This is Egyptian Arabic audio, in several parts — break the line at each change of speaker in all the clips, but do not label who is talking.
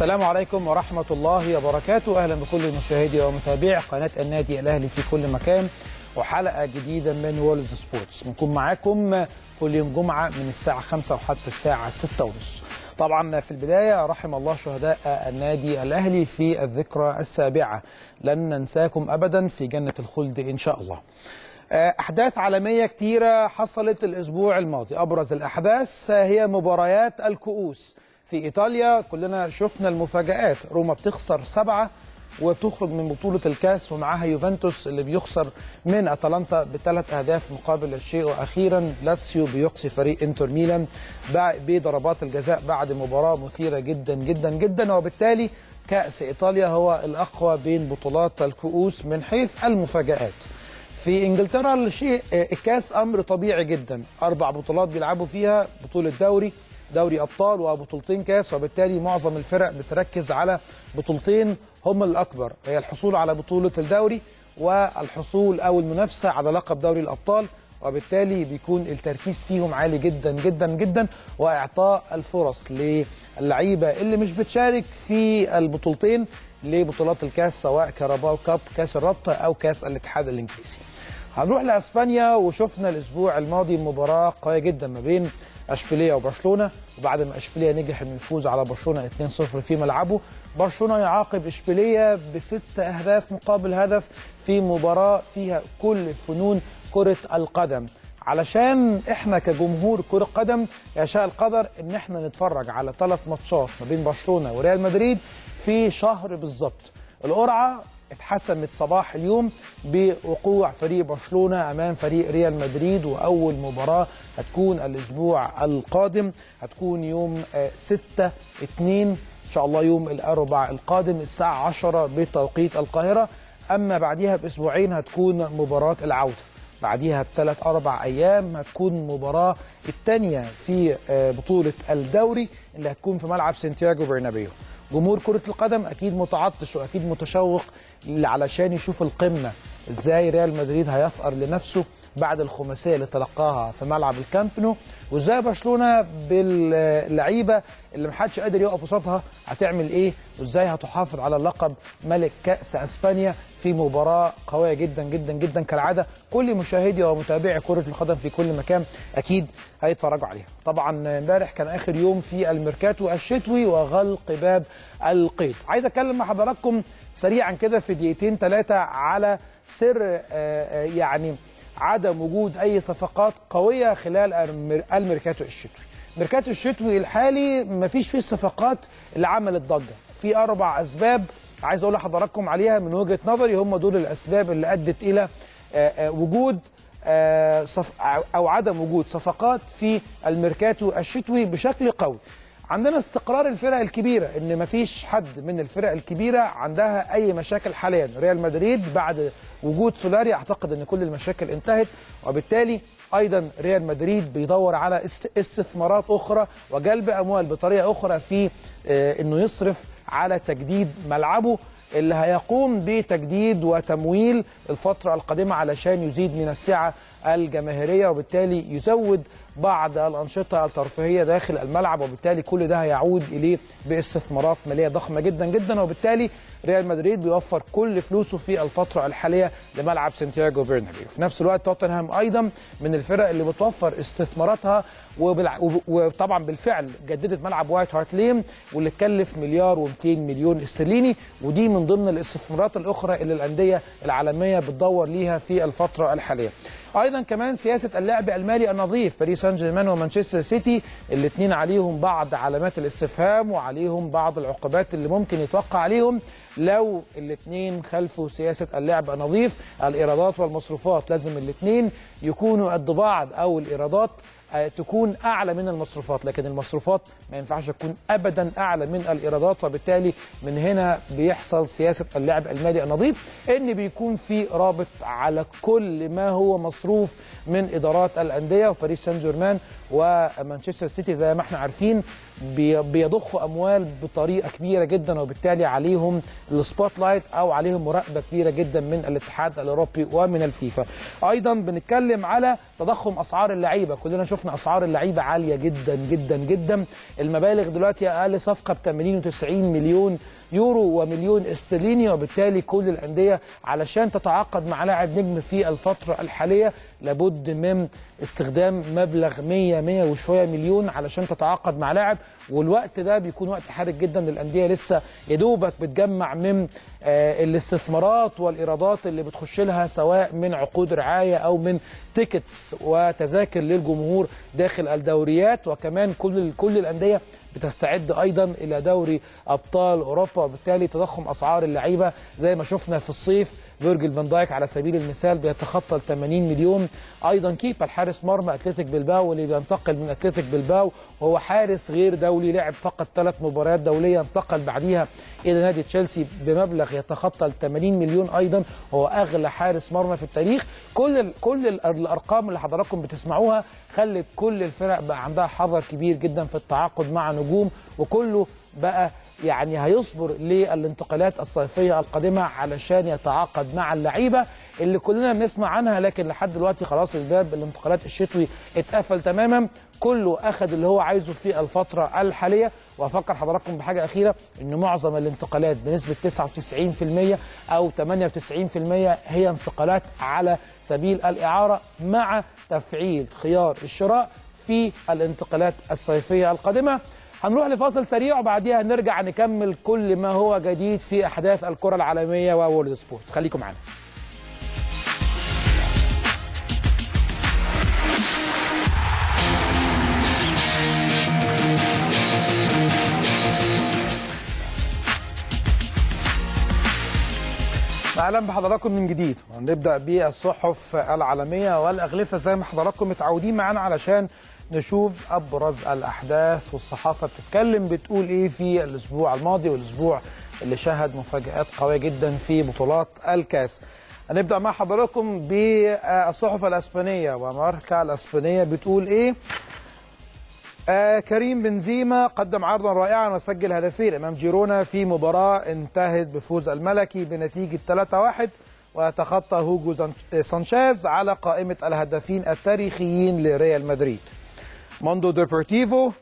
السلام عليكم ورحمة الله وبركاته أهلا بكل مشاهدي ومتابعي قناة النادي الأهلي في كل مكان وحلقة جديدة من وورلد سبورتس بنكون معاكم كل يوم جمعة من الساعة 5 وحتى الساعة 6 ونص طبعا في البداية رحم الله شهداء النادي الأهلي في الذكرى السابعة لن ننساكم أبدا في جنة الخلد إن شاء الله أحداث عالمية كتيرة حصلت الأسبوع الماضي أبرز الأحداث هي مباريات الكؤوس في إيطاليا كلنا شفنا المفاجآت روما بتخسر سبعة وبتخرج من بطولة الكاس ومعاها يوفنتوس اللي بيخسر من أتلانتا بثلاث أهداف مقابل الشيء وأخيرا لاتسيو بيقصي فريق انتر ميلان بضربات الجزاء بعد مباراة مثيرة جدا جدا جدا وبالتالي كأس إيطاليا هو الأقوى بين بطولات الكؤوس من حيث المفاجآت في انجلترا الشيء الكاس امر طبيعي جدا اربع بطولات بيلعبوا فيها بطوله دوري دوري ابطال وبطولتين كاس وبالتالي معظم الفرق بتركز على بطولتين هم الاكبر هي الحصول على بطوله الدوري والحصول او المنافسه على لقب دوري الابطال وبالتالي بيكون التركيز فيهم عالي جدا جدا جدا واعطاء الفرص للعيبه اللي مش بتشارك في البطولتين لبطولات الكاس سواء كاراباو كاب كاس الرابطه او كاس الاتحاد الانجليزي. هنروح لاسبانيا وشفنا الاسبوع الماضي مباراه قويه جدا ما بين اشبيليه وبرشلونه وبعد ما اشبيليه نجح انه يفوز على برشلونه 2-0 في ملعبه برشلونه يعاقب اشبيليه بست اهداف مقابل هدف في مباراه فيها كل فنون كره القدم علشان احنا كجمهور كره قدم يشاء القدر ان احنا نتفرج على ثلاث ماتشات ما بين برشلونه وريال مدريد في شهر بالظبط القرعه اتحسمت صباح اليوم بوقوع فريق برشلونه امام فريق ريال مدريد واول مباراه هتكون الاسبوع القادم هتكون يوم 6 2 ان شاء الله يوم الاربعاء القادم الساعه 10 بتوقيت القاهره اما بعديها باسبوعين هتكون مباراه العوده بعديها بثلاث اربع ايام هتكون المباراه الثانيه في بطوله الدوري اللي هتكون في ملعب سانتياغو برنابيو جمهور كرة القدم أكيد متعطش وأكيد متشوق علشان يشوف القمة إزاي ريال مدريد هيفقر لنفسه بعد الخماسية اللي تلقاها في ملعب الكامب نو وإزاي برشلونة باللعيبة اللي محدش قادر يقف قصادها هتعمل إيه وإزاي هتحافظ على لقب ملك كأس أسبانيا في مباراة قوية جدا جدا جدا كالعادة كل مشاهدي ومتابعي كرة القدم في كل مكان أكيد هيتفرجوا عليها طبعا امبارح كان آخر يوم في الميركاتو الشتوي وغلق باب القيد عايز أتكلم مع حضراتكم سريعا كده في دقيقتين ثلاثة على سر يعني عدم وجود أي صفقات قوية خلال الميركاتو الشتوي ميركاتو الشتوي الحالي مفيش فيه الصفقات اللي عملت ضجة في أربع أسباب عايز اقول لحضراتكم عليها من وجهه نظري هم دول الاسباب اللي ادت الى وجود او عدم وجود صفقات في الميركاتو الشتوي بشكل قوي عندنا استقرار الفرق الكبيره ان مفيش حد من الفرق الكبيره عندها اي مشاكل حاليا ريال مدريد بعد وجود سولاري اعتقد ان كل المشاكل انتهت وبالتالي ايضا ريال مدريد بيدور على استثمارات اخرى وجلب اموال بطريقه اخرى في انه يصرف على تجديد ملعبه اللي هيقوم بتجديد وتمويل الفترة القادمة علشان يزيد من السعة الجماهيرية وبالتالي يزود بعض الأنشطة الترفيهية داخل الملعب وبالتالي كل ده هيعود إليه باستثمارات مالية ضخمة جدا جدا وبالتالي ريال مدريد بيوفر كل فلوسه في الفترة الحالية لملعب سانتياغو برنابيو في نفس الوقت توتنهام أيضا من الفرق اللي بتوفر استثماراتها وبالع... وطبعا بالفعل جددت ملعب وايت هارت ليم واللي اتكلف مليار و200 مليون استرليني ودي من ضمن الاستثمارات الأخرى اللي الأندية العالمية بتدور ليها في الفترة الحالية ايضا كمان سياسه اللعب المالي النظيف باريس سان جيرمان ومانشستر سيتي الاثنين عليهم بعض علامات الاستفهام وعليهم بعض العقوبات اللي ممكن يتوقع عليهم لو الاثنين خلفوا سياسه اللعب النظيف الايرادات والمصروفات لازم الاثنين يكونوا قد بعض او الايرادات تكون اعلى من المصروفات لكن المصروفات ما ينفعش تكون ابدا اعلى من الايرادات وبالتالي من هنا بيحصل سياسه اللعب المالي النظيف ان بيكون في رابط على كل ما هو مصروف من ادارات الانديه وباريس سان جيرمان ومانشستر سيتي زي ما احنا عارفين بيضخوا اموال بطريقه كبيره جدا وبالتالي عليهم السبوت لايت او عليهم مراقبه كبيره جدا من الاتحاد الاوروبي ومن الفيفا ايضا بنتكلم على تضخم اسعار اللعيبه كلنا شفنا شفنا اسعار اللعيبه عاليه جدا جدا جدا المبالغ دلوقتي اقل صفقه ب 80 و90 مليون يورو ومليون استرليني وبالتالي كل الانديه علشان تتعاقد مع لاعب نجم في الفتره الحاليه لابد من استخدام مبلغ 100 100 وشويه مليون علشان تتعاقد مع لاعب والوقت ده بيكون وقت حرج جدا للانديه لسه يا دوبك بتجمع من آه الاستثمارات والايرادات اللي بتخش لها سواء من عقود رعايه او من تيكتس وتذاكر للجمهور داخل الدوريات وكمان كل كل الانديه بتستعد ايضا الى دوري ابطال اوروبا وبالتالي تضخم اسعار اللعيبه زي ما شفنا في الصيف فيرجل فان دايك على سبيل المثال بيتخطى ال 80 مليون ايضا كيبا الحارس مرمى اتلتيك بلباو واللي بينتقل من اتلتيك بلباو وهو حارس غير دولي لعب فقط ثلاث مباريات دوليه انتقل بعديها الى نادي تشيلسي بمبلغ يتخطى ال 80 مليون ايضا هو اغلى حارس مرمى في التاريخ كل ال كل ال الارقام اللي حضراتكم بتسمعوها خلت كل الفرق بقى عندها حذر كبير جدا في التعاقد مع نجوم وكله بقى يعني هيصبر للانتقالات الصيفيه القادمه علشان يتعاقد مع اللعيبه اللي كلنا بنسمع عنها لكن لحد دلوقتي خلاص الباب الانتقالات الشتوي اتقفل تماما كله اخذ اللي هو عايزه في الفتره الحاليه وافكر حضراتكم بحاجه اخيره ان معظم الانتقالات بنسبه 99% او 98% هي انتقالات على سبيل الاعاره مع تفعيل خيار الشراء في الانتقالات الصيفيه القادمه هنروح لفاصل سريع وبعديها نرجع نكمل كل ما هو جديد في احداث الكره العالميه وورلد سبورتس خليكم معانا اهلا بحضراتكم من جديد ونبدا بالصحف العالميه والاغلفه زي ما حضراتكم متعودين معانا علشان نشوف ابرز الاحداث والصحافه بتتكلم بتقول ايه في الاسبوع الماضي والاسبوع اللي شهد مفاجات قويه جدا في بطولات الكاس هنبدا مع حضراتكم بالصحف الاسبانيه وماركا الاسبانيه بتقول ايه آه كريم بنزيما قدم عرضا رائعا وسجل هدفين امام جيرونا في مباراه انتهت بفوز الملكي بنتيجه 3-1 ويتخطى هوجو سانشيز على قائمه الهدافين التاريخيين لريال مدريد. موندو ديبورتيفو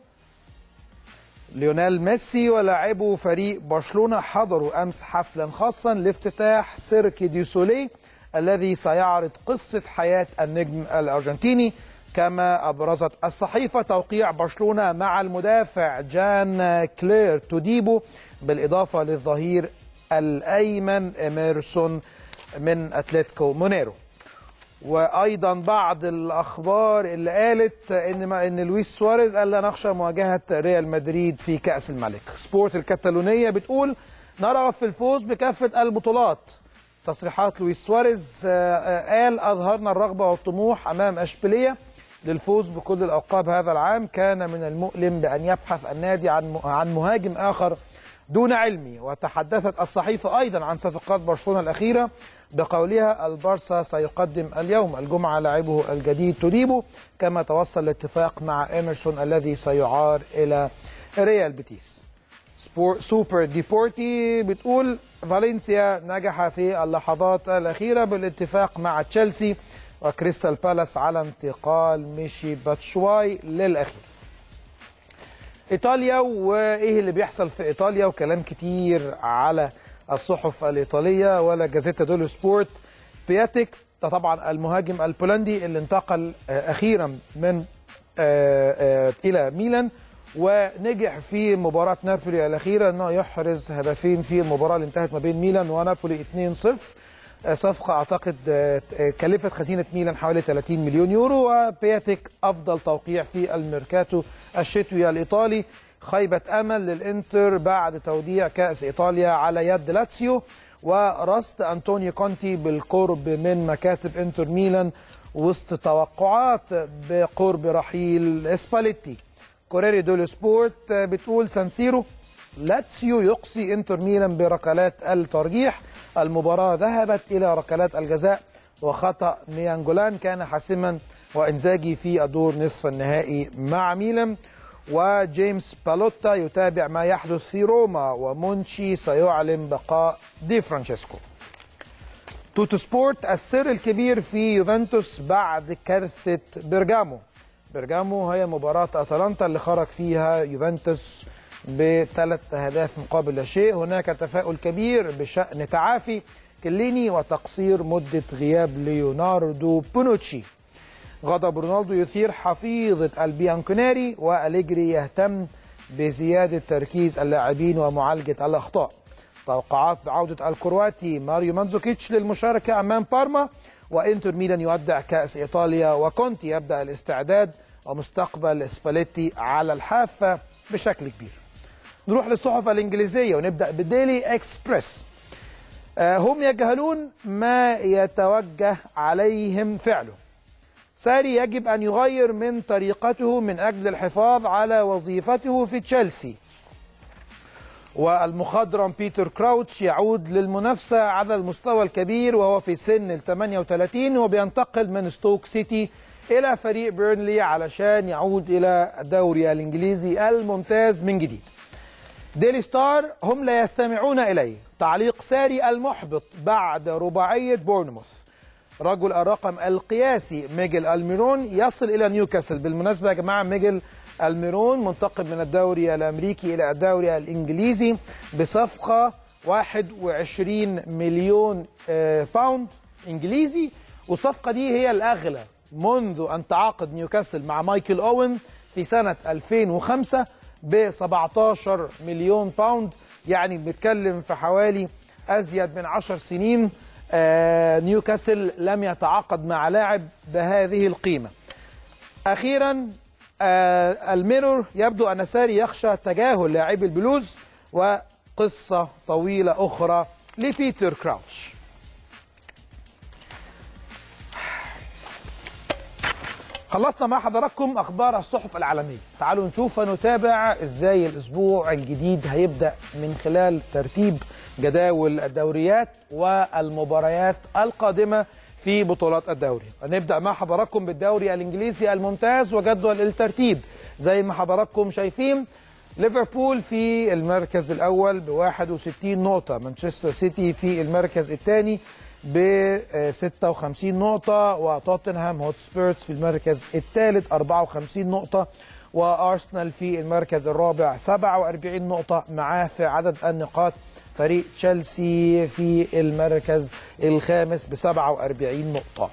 ليونيل ميسي ولاعبو فريق برشلونه حضروا امس حفلا خاصا لافتتاح سيرك دي سولي الذي سيعرض قصه حياه النجم الارجنتيني كما ابرزت الصحيفه توقيع برشلونه مع المدافع جان كلير توديبو بالاضافه للظهير الايمن اميرسون من اتلتيكو مونيرو وايضا بعض الاخبار اللي قالت ان ما ان لويس سواريز قال لا نخشى مواجهه ريال مدريد في كاس الملك سبورت الكتالونيه بتقول نرغب في الفوز بكافه البطولات تصريحات لويس سواريز قال اظهرنا الرغبه والطموح امام اشبيليه للفوز بكل الالقاب هذا العام كان من المؤلم بان يبحث النادي عن عن مهاجم اخر دون علمي وتحدثت الصحيفه ايضا عن صفقات برشلونه الاخيره بقولها البارسا سيقدم اليوم الجمعه لاعبه الجديد توديبو كما توصل لاتفاق مع ايمرسون الذي سيعار الى ريال بيتيس سوبر ديبورتي بتقول فالنسيا نجح في اللحظات الاخيره بالاتفاق مع تشيلسي وكريستال بالاس على انتقال ميشي باتشواي للاخير ايطاليا وايه اللي بيحصل في ايطاليا وكلام كتير على الصحف الايطاليه ولا جازيتا دولو سبورت بياتيك ده طبعا المهاجم البولندي اللي انتقل اخيرا من آآ آآ الى ميلان ونجح في مباراه نابولي الاخيره انه يحرز هدفين في المباراه اللي انتهت ما بين ميلان ونابولي 2-0 صفقة أعتقد كلفت خزينة ميلان حوالي 30 مليون يورو وبياتيك أفضل توقيع في الميركاتو الشتوي الإيطالي خيبة أمل للإنتر بعد توديع كأس إيطاليا على يد لاتسيو ورصد أنطونيو كونتي بالقرب من مكاتب إنتر ميلان وسط توقعات بقرب رحيل إسباليتي كوريري دولو سبورت بتقول سانسيرو لاتسيو يقصي انتر ميلان بركلات الترجيح المباراة ذهبت إلى ركلات الجزاء وخطأ نيانجولان كان حاسما وإنزاجي في الدور نصف النهائي مع ميلان وجيمس بالوتا يتابع ما يحدث في روما ومونشي سيعلن بقاء دي فرانشيسكو توتو سبورت السر الكبير في يوفنتوس بعد كارثة بيرجامو برجامو هي مباراة أتلانتا اللي خرج فيها يوفنتوس بثلاث أهداف مقابل لا شيء هناك تفاؤل كبير بشأن تعافي كليني وتقصير مدة غياب ليوناردو بونوتشي غضب رونالدو يثير حفيظة البيانكوناري وأليجري يهتم بزيادة تركيز اللاعبين ومعالجة الأخطاء توقعات بعودة الكرواتي ماريو مانزوكيتش للمشاركة أمام بارما وإنتر ميلان يودع كأس إيطاليا وكونتي يبدأ الاستعداد ومستقبل سباليتي على الحافة بشكل كبير نروح للصحف الإنجليزية ونبدأ بالديلي إكسبريس آه، هم يجهلون ما يتوجه عليهم فعله ساري يجب أن يغير من طريقته من أجل الحفاظ على وظيفته في تشيلسي والمخضرم بيتر كراوتش يعود للمنافسة على المستوى الكبير وهو في سن ال 38 وبينتقل من ستوك سيتي إلى فريق بيرنلي علشان يعود إلى الدوري الإنجليزي الممتاز من جديد ديلي ستار هم لا يستمعون إليه تعليق ساري المحبط بعد رباعية بورنموث رجل الرقم القياسي ميجل الميرون يصل إلى نيوكاسل بالمناسبة يا جماعة ميجل الميرون منتقل من الدوري الأمريكي إلى الدوري الإنجليزي بصفقة 21 مليون آه، باوند إنجليزي والصفقة دي هي الأغلى منذ أن تعاقد نيوكاسل مع مايكل أوين في سنة 2005 ب 17 مليون باوند يعني بنتكلم في حوالي أزيد من 10 سنين آه، نيوكاسل لم يتعاقد مع لاعب بهذه القيمة أخيرا آه، الميرور يبدو أن ساري يخشى تجاهل لاعبي البلوز وقصة طويلة أخرى لبيتر كراوتش خلصنا مع حضراتكم اخبار الصحف العالميه تعالوا نشوف ونتابع ازاي الاسبوع الجديد هيبدا من خلال ترتيب جداول الدوريات والمباريات القادمه في بطولات الدوري هنبدا مع حضراتكم بالدوري الانجليزي الممتاز وجدول الترتيب زي ما حضراتكم شايفين ليفربول في المركز الاول ب 61 نقطه مانشستر سيتي في المركز الثاني ب 56 نقطة وتوتنهام هوتسبيرز في المركز الثالث 54 نقطة وأرسنال في المركز الرابع 47 نقطة معاه في عدد النقاط فريق تشيلسي في المركز الخامس ب 47 نقطة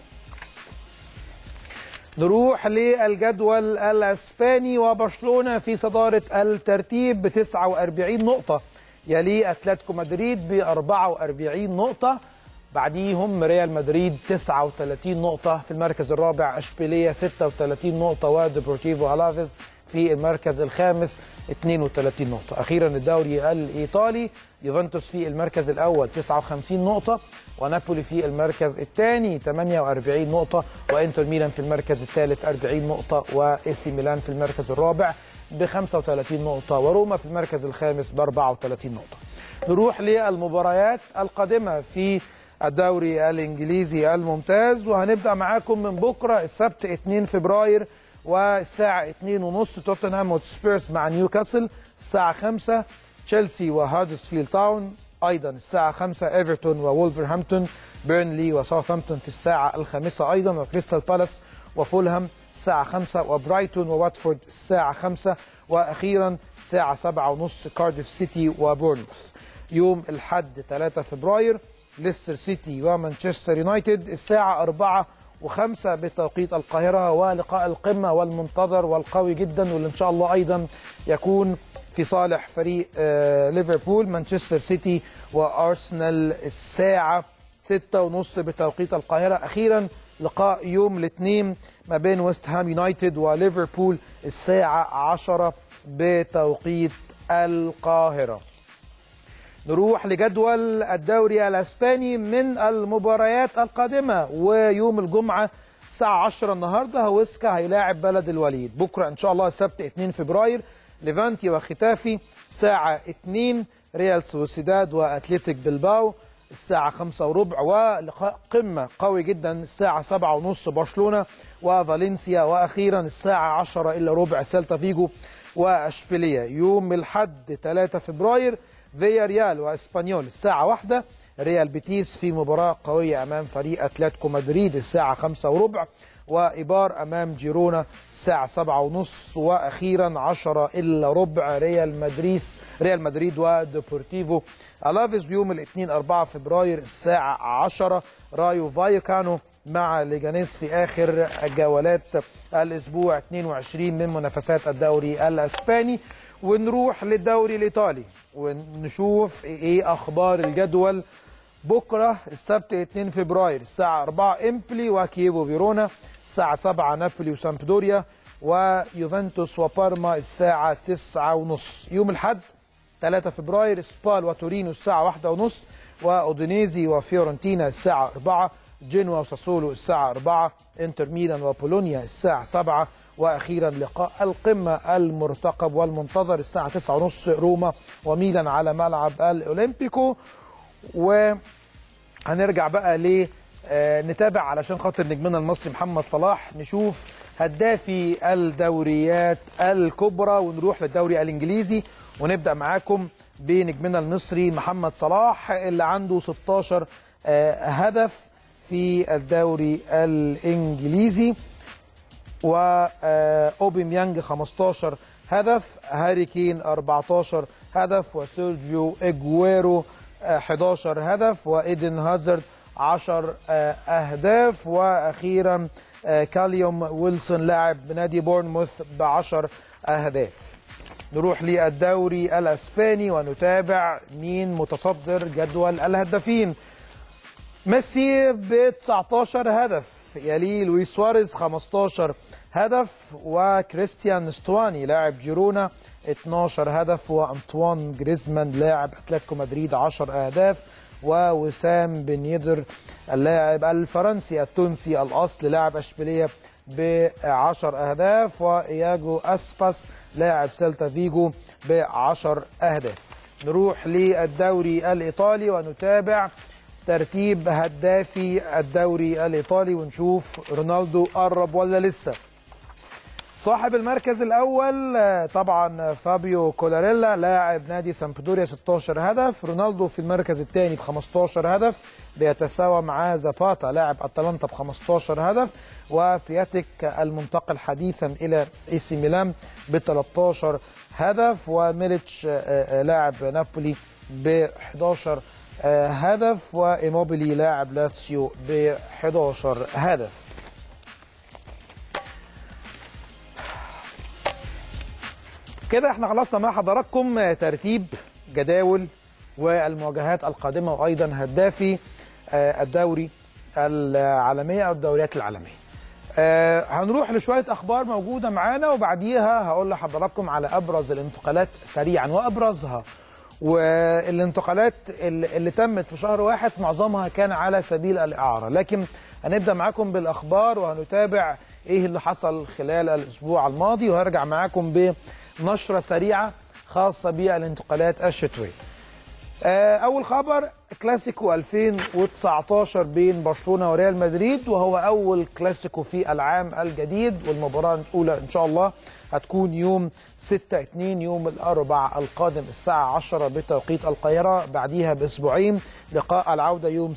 نروح للجدول الاسباني وبرشلونه في صداره الترتيب ب 49 نقطه يليه اتلتيكو مدريد ب 44 نقطه بعديهم ريال مدريد 39 نقطة في المركز الرابع اشبيلية 36 نقطة وديبورتيفو الافيز في المركز الخامس 32 نقطة أخيرا الدوري الإيطالي يوفنتوس في المركز الأول 59 نقطة ونابولي في المركز الثاني 48 نقطة وإنتر ميلان في المركز الثالث 40 نقطة وإيسي ميلان في المركز الرابع ب 35 نقطة وروما في المركز الخامس ب 34 نقطة نروح للمباريات القادمة في الدوري الانجليزي الممتاز وهنبدا معاكم من بكره السبت 2 فبراير والساعه 2:30 توتنهام وسبيرز مع نيوكاسل الساعه 5 تشيلسي وهاردسفيلد تاون ايضا الساعه 5 ايفرتون وولفرهامبتون بيرنلي وساوثهامبتون في الساعه الخامسه ايضا وكريستال بالاس وفولهام الساعة 5 وبرايتون وواتفورد الساعة 5 وأخيرا الساعة 7:30 كارديف سيتي وبورنموث يوم الحد 3 فبراير ليستر سيتي ومانشستر يونايتد الساعة 4 و5 بتوقيت القاهرة ولقاء القمة والمنتظر والقوي جدا واللي إن شاء الله أيضا يكون في صالح فريق آه، ليفربول مانشستر سيتي وأرسنال الساعة 6 ونص بتوقيت القاهرة أخيرا لقاء يوم الاثنين ما بين ويست هام يونايتد وليفربول الساعة 10 بتوقيت القاهرة نروح لجدول الدوري الاسباني من المباريات القادمه ويوم الجمعه الساعه 10 النهارده هوسكا هيلاعب بلد الوليد بكره ان شاء الله السبت 2 فبراير ليفانتي وختافي الساعه 2 ريال سوسيداد واتلتيك بلباو الساعة خمسة وربع ولقاء قمة قوي جدا الساعة سبعة ونص برشلونة وفالنسيا وأخيرا الساعة عشرة إلا ربع سيلتا فيجو وأشبيلية يوم الحد 3 فبراير فيا ريال واسبانيول الساعة واحدة ريال بيتيس في مباراة قوية أمام فريق أتلتيكو مدريد الساعة خمسة وربع وإيبار أمام جيرونا الساعة سبعة ونص وأخيرا عشرة إلا ربع ريال مدريد ريال مدريد وديبورتيفو ألافيز يوم الاثنين 4 فبراير الساعة 10 رايو فايكانو مع ليجانيس في آخر جولات الأسبوع 22 من منافسات الدوري الأسباني ونروح للدوري الإيطالي ونشوف إيه أخبار الجدول بكرة السبت 2 فبراير الساعة 4 إمبلي وكييفو فيرونا الساعة 7 نابولي وسامبدوريا ويوفنتوس وبارما الساعة 9 ونص يوم الحد 3 فبراير سبال وتورينو الساعة 1 ونص وأودينيزي وفيورنتينا الساعة 4 جنوا وساسولو الساعة 4 انتر ميلان وبولونيا الساعة 7 واخيرا لقاء القمه المرتقب والمنتظر الساعه 9:30 روما وميلان على ملعب الاولمبيكو وهنرجع بقى ل نتابع علشان خاطر نجمنا المصري محمد صلاح نشوف هدافي الدوريات الكبرى ونروح للدوري الانجليزي ونبدا معاكم بنجمنا المصري محمد صلاح اللي عنده 16 هدف في الدوري الانجليزي واوبيميانج 15 هدف هاري كين 14 هدف وسيرجيو اجويرو 11 هدف وايدن هازارد 10 اهداف واخيرا كاليوم ويلسون لاعب نادي بورنموث ب 10 اهداف نروح للدوري الاسباني ونتابع مين متصدر جدول الهدافين ميسي ب 19 هدف يليه لويس سواريز 15 هدف وكريستيان ستواني لاعب جيرونا 12 هدف وانطوان جريزمان لاعب اتلتيكو مدريد 10 اهداف ووسام بن يدر اللاعب الفرنسي التونسي الاصل لاعب اشبيليه ب 10 اهداف واياجو اسباس لاعب سيلتا فيجو ب 10 اهداف نروح للدوري الايطالي ونتابع ترتيب هدافي الدوري الايطالي ونشوف رونالدو قرب ولا لسه صاحب المركز الاول طبعا فابيو كولاريلا لاعب نادي سامبدوريا 16 هدف رونالدو في المركز الثاني ب 15 هدف بيتساوى معاه زاباتا لاعب اتلانتا ب 15 هدف وبياتيك المنتقل حديثا الى اي سي ميلان ب 13 هدف وميليتش لاعب نابولي ب 11 هدف وايموبيلي لاعب لاتسيو ب 11 هدف كده احنا خلصنا مع حضراتكم ترتيب جداول والمواجهات القادمه وايضا هدافي الدوري العالميه او الدوريات العالميه. هنروح لشويه اخبار موجوده معانا وبعديها هقول لحضراتكم على ابرز الانتقالات سريعا وابرزها والانتقالات اللي تمت في شهر واحد معظمها كان على سبيل الاعاره لكن هنبدا معاكم بالاخبار وهنتابع ايه اللي حصل خلال الاسبوع الماضي وهرجع معاكم بنشره سريعه خاصه بالانتقالات الشتويه اول خبر كلاسيكو 2019 بين برشلونه وريال مدريد وهو اول كلاسيكو في العام الجديد والمباراه الاولى ان شاء الله هتكون يوم 6 2 يوم الاربعاء القادم الساعه 10 بتوقيت القاهره بعديها باسبوعين لقاء العوده يوم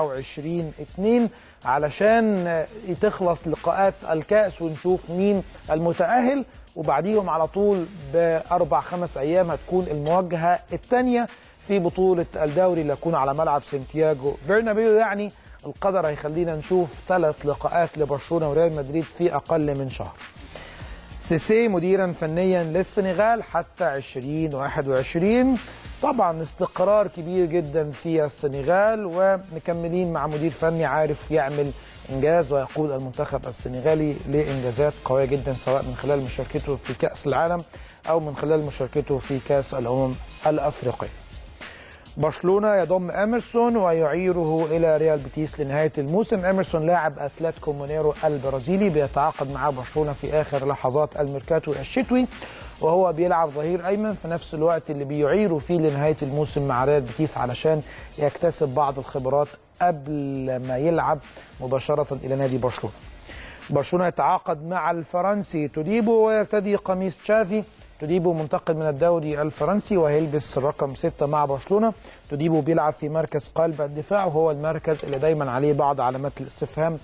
27 2 علشان تخلص لقاءات الكاس ونشوف مين المتاهل وبعديهم على طول باربع خمس ايام هتكون المواجهه الثانيه في بطولة الدوري اللي هتكون على ملعب سانتياغو برنابيو يعني القدر هيخلينا نشوف ثلاث لقاءات لبرشلونة وريال مدريد في أقل من شهر سيسي مديرا فنيا للسنغال حتى 2021 طبعا استقرار كبير جدا في السنغال ومكملين مع مدير فني عارف يعمل انجاز ويقود المنتخب السنغالي لانجازات قويه جدا سواء من خلال مشاركته في كاس العالم او من خلال مشاركته في كاس الامم الافريقيه. برشلونه يضم اميرسون ويعيره الى ريال بيتيس لنهايه الموسم اميرسون لاعب اتلتيكو مونيرو البرازيلي بيتعاقد مع برشلونه في اخر لحظات الميركاتو الشتوي وهو بيلعب ظهير ايمن في نفس الوقت اللي بيعيره فيه لنهايه الموسم مع ريال بيتيس علشان يكتسب بعض الخبرات قبل ما يلعب مباشره الى نادي برشلونه برشلونه يتعاقد مع الفرنسي توديبو ويرتدي قميص تشافي توديبو منتقل من الدوري الفرنسي وهيلبس رقم ستة مع برشلونة توديبو بيلعب في مركز قلب الدفاع وهو المركز اللي دايما عليه بعض علامات الاستفهام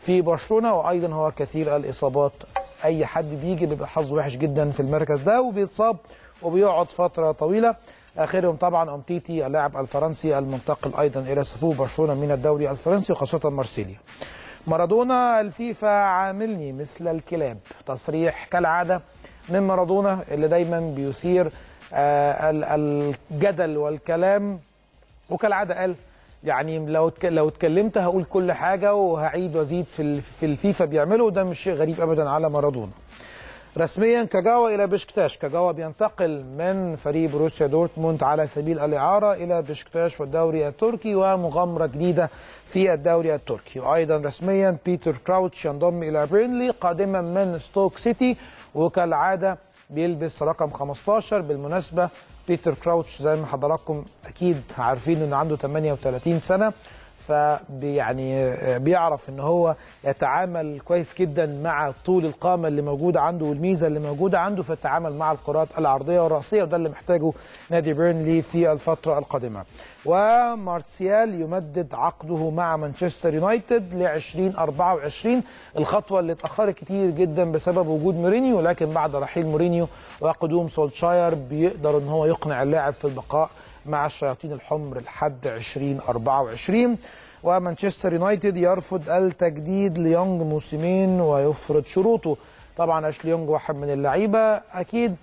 في برشلونه وايضا هو كثير الاصابات اي حد بيجي بيبقى حظه وحش جدا في المركز ده وبيتصاب وبيقعد فتره طويله اخرهم طبعا امتيتي اللاعب الفرنسي المنتقل ايضا الى صفوف برشلونه من الدوري الفرنسي وخاصه مارسيليا مارادونا الفيفا عاملني مثل الكلاب تصريح كالعاده من مارادونا اللي دايما بيثير آه الجدل والكلام وكالعاده قال يعني لو لو اتكلمت هقول كل حاجه وهعيد وازيد في في الفيفا بيعمله وده مش شيء غريب ابدا على مارادونا. رسميا كاجاوا الى بشكتاش، كاجاوا بينتقل من فريق بروسيا دورتموند على سبيل الاعاره الى بشكتاش والدوري التركي ومغامره جديده في الدوري التركي، وايضا رسميا بيتر كراوتش ينضم الى بيرنلي قادما من ستوك سيتي وكالعاده بيلبس رقم 15 بالمناسبه بيتر كراوتش زي ما حضراتكم اكيد عارفين انه عنده 38 سنه فيعني بيعرف ان هو يتعامل كويس جدا مع طول القامه اللي موجوده عنده والميزه اللي موجوده عنده في التعامل مع الكرات العرضيه والراسيه وده اللي محتاجه نادي بيرنلي في الفتره القادمه. ومارسيال يمدد عقده مع مانشستر يونايتد ل 2024 الخطوه اللي اتاخرت كتير جدا بسبب وجود مورينيو لكن بعد رحيل مورينيو وقدوم سولشاير بيقدر ان هو يقنع اللاعب في البقاء مع الشياطين الحمر لحد 2024 ومانشستر يونايتد يرفض التجديد ليونج موسمين ويفرض شروطه طبعا اشلي يونج واحد من اللعيبه اكيد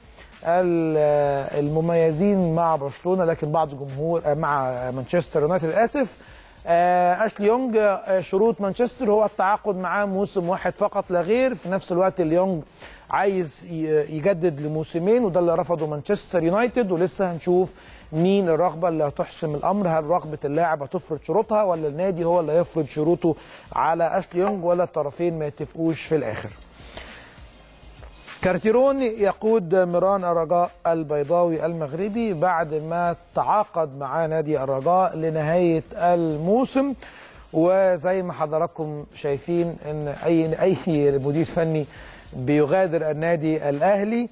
المميزين مع برشلونه لكن بعض جمهور مع مانشستر يونايتد اسف اشلي يونج شروط مانشستر هو التعاقد معاه موسم واحد فقط لا غير في نفس الوقت اليونج عايز يجدد لموسمين وده اللي رفضه مانشستر يونايتد ولسه هنشوف مين الرغبه اللي هتحسم الامر هل رغبه اللاعب هتفرض شروطها ولا النادي هو اللي هيفرض شروطه على اشلي يونج ولا الطرفين ما يتفقوش في الاخر كارتيرون يقود ميران الرجاء البيضاوي المغربي بعد ما تعاقد مع نادي الرجاء لنهايه الموسم وزي ما حضراتكم شايفين ان اي اي مدير فني بيغادر النادي الاهلي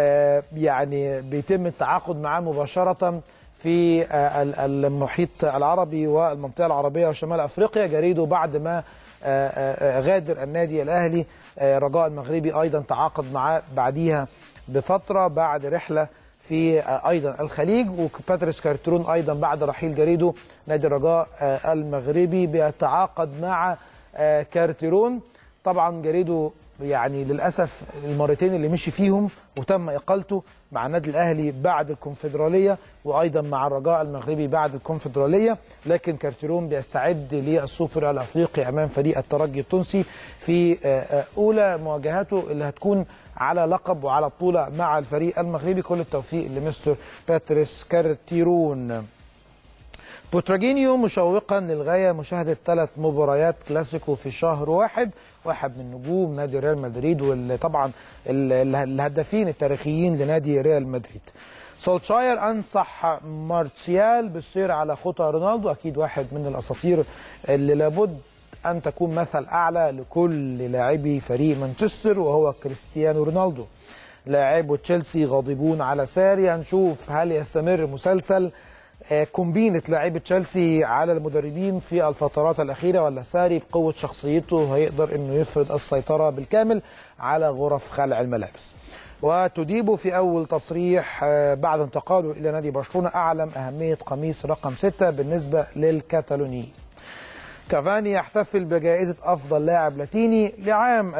يعني بيتم التعاقد معاه مباشره في المحيط العربي والمنطقه العربيه وشمال افريقيا جريده بعد ما غادر النادي الاهلي رجاء المغربي ايضا تعاقد معاه بعديها بفتره بعد رحله في ايضا الخليج وباتريس كارترون ايضا بعد رحيل جريده نادي الرجاء المغربي بيتعاقد مع كارترون طبعا جريده يعني للاسف المرتين اللي مشي فيهم وتم اقالته مع النادي الاهلي بعد الكونفدراليه وايضا مع الرجاء المغربي بعد الكونفدراليه لكن كارتيرون بيستعد للسوبر الافريقي امام فريق الترجي التونسي في اولى مواجهاته اللي هتكون على لقب وعلى بطوله مع الفريق المغربي كل التوفيق لمستر باتريس كارتيرون بوتراجينيو مشوقا للغايه مشاهده ثلاث مباريات كلاسيكو في شهر واحد واحد من نجوم نادي ريال مدريد واللي طبعا الهدافين التاريخيين لنادي ريال مدريد سولشاير انصح مارسيال بالسير على خطى رونالدو اكيد واحد من الاساطير اللي لابد ان تكون مثل اعلى لكل لاعبي فريق مانشستر وهو كريستيانو رونالدو لاعبو تشيلسي غاضبون على ساري هنشوف هل يستمر مسلسل كومبينة لاعيبة تشيلسي على المدربين في الفترات الأخيرة ولا ساري بقوة شخصيته هيقدر أنه يفرض السيطرة بالكامل على غرف خلع الملابس وتديب في أول تصريح بعد انتقاله إلى نادي برشلونة أعلم أهمية قميص رقم 6 بالنسبة للكتالونيين كافاني يحتفل بجائزة أفضل لاعب لاتيني لعام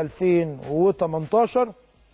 2018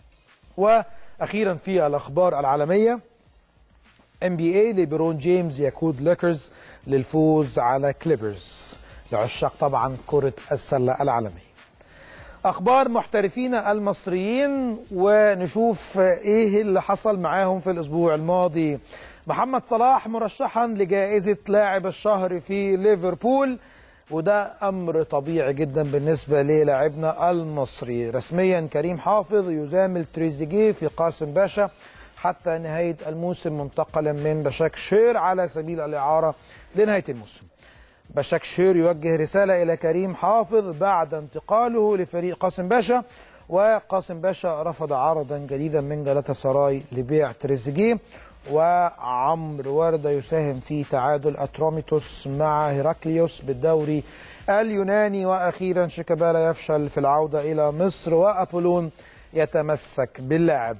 وأخيرا في الأخبار العالمية ام بي اي ليبرون جيمس يقود ليكرز للفوز على كليبرز لعشاق طبعا كرة السلة العالمية اخبار محترفين المصريين ونشوف ايه اللي حصل معاهم في الاسبوع الماضي محمد صلاح مرشحا لجائزة لاعب الشهر في ليفربول وده امر طبيعي جدا بالنسبه للاعبنا المصري رسميا كريم حافظ يزامل تريزيجيه في قاسم باشا حتى نهاية الموسم منتقلا من بشاك شير على سبيل الإعارة لنهاية الموسم بشاك شير يوجه رسالة إلى كريم حافظ بعد انتقاله لفريق قاسم باشا وقاسم باشا رفض عرضا جديدا من جلاتا سراي لبيع تريزيجيه وعمرو وردة يساهم في تعادل أتروميتوس مع هيراكليوس بالدوري اليوناني وأخيرا شيكابالا يفشل في العودة إلى مصر وأبولون يتمسك باللعب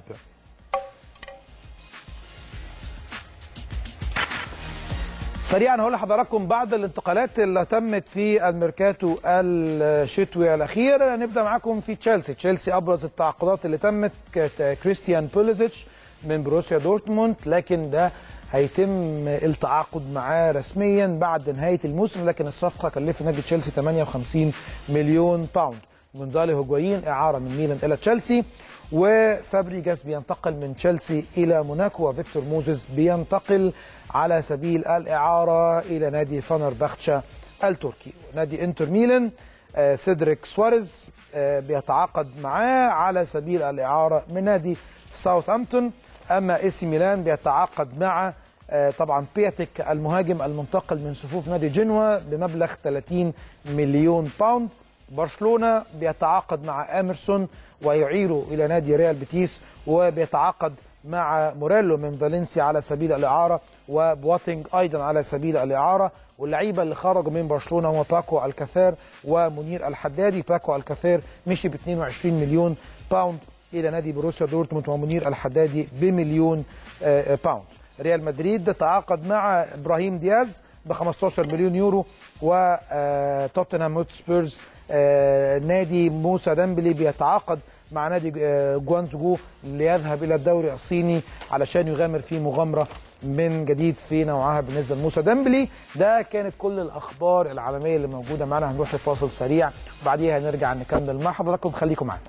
سريعا هقول لحضراتكم بعض الانتقالات اللي تمت في الميركاتو الشتوي الاخير نبدا معاكم في تشيلسي تشيلسي ابرز التعاقدات اللي تمت كانت كريستيان بوليزيتش من بروسيا دورتموند لكن ده هيتم التعاقد معاه رسميا بعد نهايه الموسم لكن الصفقه كلفت نادي تشيلسي 58 مليون باوند جونزالي هوجوايين اعاره من ميلان الى تشيلسي وفابريجاس بينتقل من تشيلسي الى موناكو وفيكتور موزيس بينتقل على سبيل الاعاره الى نادي فانر بختشا التركي نادي انتر ميلان آه سيدريك سواريز آه بيتعاقد معاه على سبيل الاعاره من نادي ساوثهامبتون اما اي سي ميلان بيتعاقد مع آه طبعا بياتيك المهاجم المنتقل من صفوف نادي جنوا بمبلغ 30 مليون باوند برشلونه بيتعاقد مع اميرسون ويعيره الى نادي ريال بيتيس وبيتعاقد مع موريلو من فالنسيا على سبيل الاعاره وبواتينج ايضا على سبيل الاعاره واللعيبه اللي خرجوا من برشلونه هم باكو الكثير ومنير الحدادي باكو الكثير مشي ب 22 مليون باوند الى نادي بروسيا دورتموند ومنير الحدادي بمليون باوند ريال مدريد تعاقد مع ابراهيم دياز ب 15 مليون يورو وتوتنهام هوتسبيرز نادي موسى ديمبلي بيتعاقد مع نادي جوانزجو ليذهب الى الدوري الصيني علشان يغامر في مغامره من جديد في نوعها بالنسبه لموسى ديمبلي ده كانت كل الاخبار العالميه اللي موجوده معانا هنروح لفاصل سريع وبعديها هنرجع نكمل مع حضراتكم خليكم معانا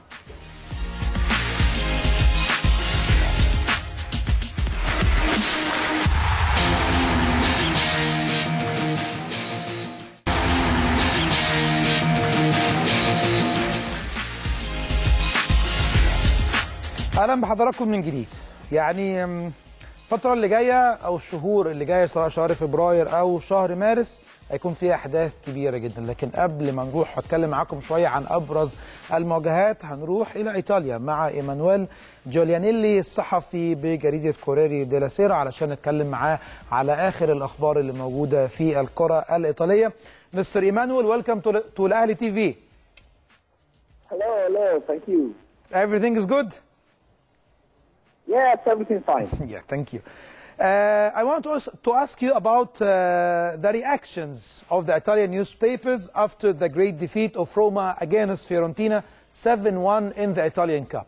اهلا بحضراتكم من جديد يعني الفتره اللي جايه او الشهور اللي جايه سواء شهر فبراير او شهر مارس هيكون فيها احداث كبيره جدا لكن قبل ما نروح هتكلم معاكم شويه عن ابرز المواجهات هنروح الى ايطاليا مع ايمانويل جوليانيلي الصحفي بجريده كوريري ديلا سيرا علشان نتكلم معاه على اخر الاخبار اللي موجوده في الكره الايطاليه مستر ايمانويل ويلكم تو الاهلي تي في
Hello, hello, thank you.
Everything is good?
Yes, everything fine.
yeah, thank you. Uh, I want to, ask- to ask you about uh, the reactions of the Italian newspapers after the great defeat of Roma against Fiorentina 7-1 in the Italian Cup.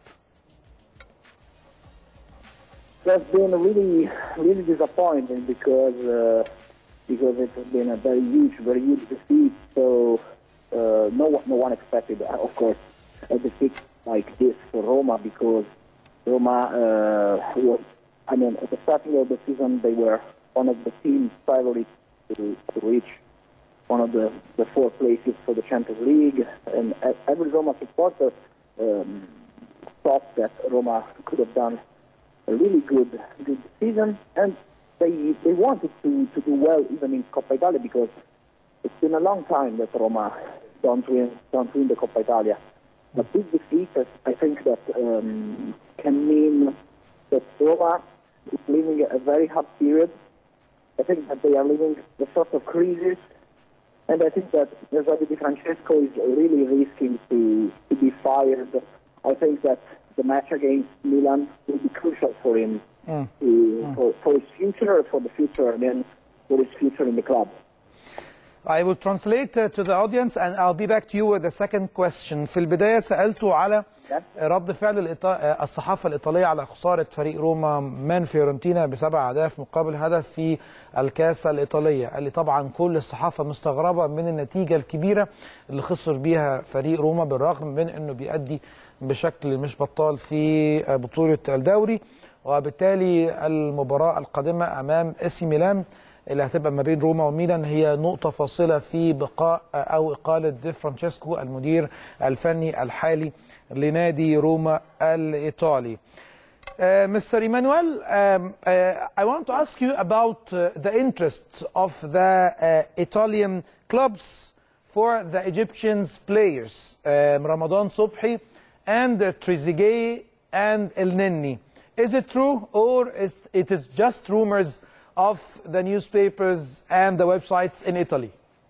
That's been really, really disappointing because uh, because it has been a very huge, very huge defeat. So uh, no one, no one expected, uh, of course, a defeat like this for Roma because Roma uh, was, I mean, at the starting of the season they were one of the teams favorites to, to reach one of the, the four places for the Champions League, and e- every Roma supporter um, thought that Roma could have done a really good good season, and they they wanted to, to do well even in Coppa Italia because it's been a long time that Roma don't win don't win the Coppa Italia. But this defeat, I think that um, can mean that Roma is living a very hard period. I think that they are living a sort of crisis, and I think that Giuseppe Di Francesco is really risking to, to be fired. I think that the match against Milan will be crucial for him to, For, for his future, for the future, and then for his future in the club.
I will translate uh, to the audience and I'll be back to you with the second question. في البداية سألته على رد فعل الإيطا... آه، الصحافة الإيطالية على خسارة فريق روما من فيورنتينا بسبع أهداف مقابل هدف في الكاسة الإيطالية. قال لي طبعا كل الصحافة مستغربة من النتيجة الكبيرة اللي خسر بيها فريق روما بالرغم من أنه بيأدي بشكل مش بطال في آه، بطولة الدوري وبالتالي المباراة القادمة أمام إسي ميلان اللي هتبقى ما بين روما وميلان هي نقطة فاصلة في بقاء أو إقالة دي فرانشيسكو المدير الفني الحالي لنادي روما الإيطالي. Uh, Mr. Emmanuel, um, uh, I want to ask you about uh, the interest of the uh, Italian clubs for the Egyptian players, um, Ramadan Subhi and uh, Trezeguet and El Neni. is it true or is it is just rumors of the newspapers and the websites in Italy?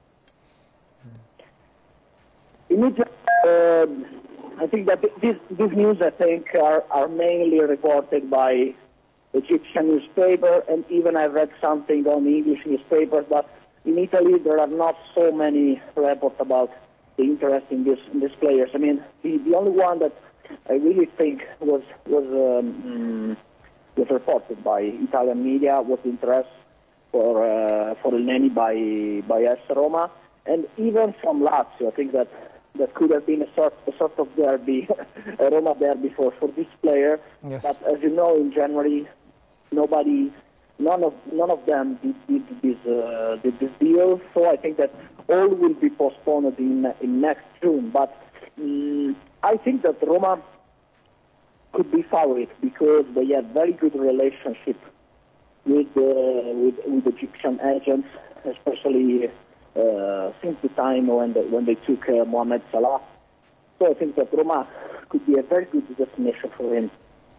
In Egypt, uh, I think that this, this news, I think, are, are mainly reported by Egyptian newspaper, and even I read something on English newspapers. But in Italy, there are not so many reports about the interest in this in these players. I mean, the, the only one that I really think was was um, was reported by Italian media was the interest for uh, for El Neni by by AS Roma, and even from Lazio. I think that that could have been a sort a sort of derby, a Roma derby for for this player.
Yes.
But as you know, in January, nobody, none of none of them did, did this uh, did this deal. So I think that all will be postponed in in next June. But mm I think that Roma could be favorite because they have very good relationship with uh, with, with Egyptian agents, especially uh, since the time when they, when they took uh, Mohamed Salah. So I think that Roma could be a very good destination for him.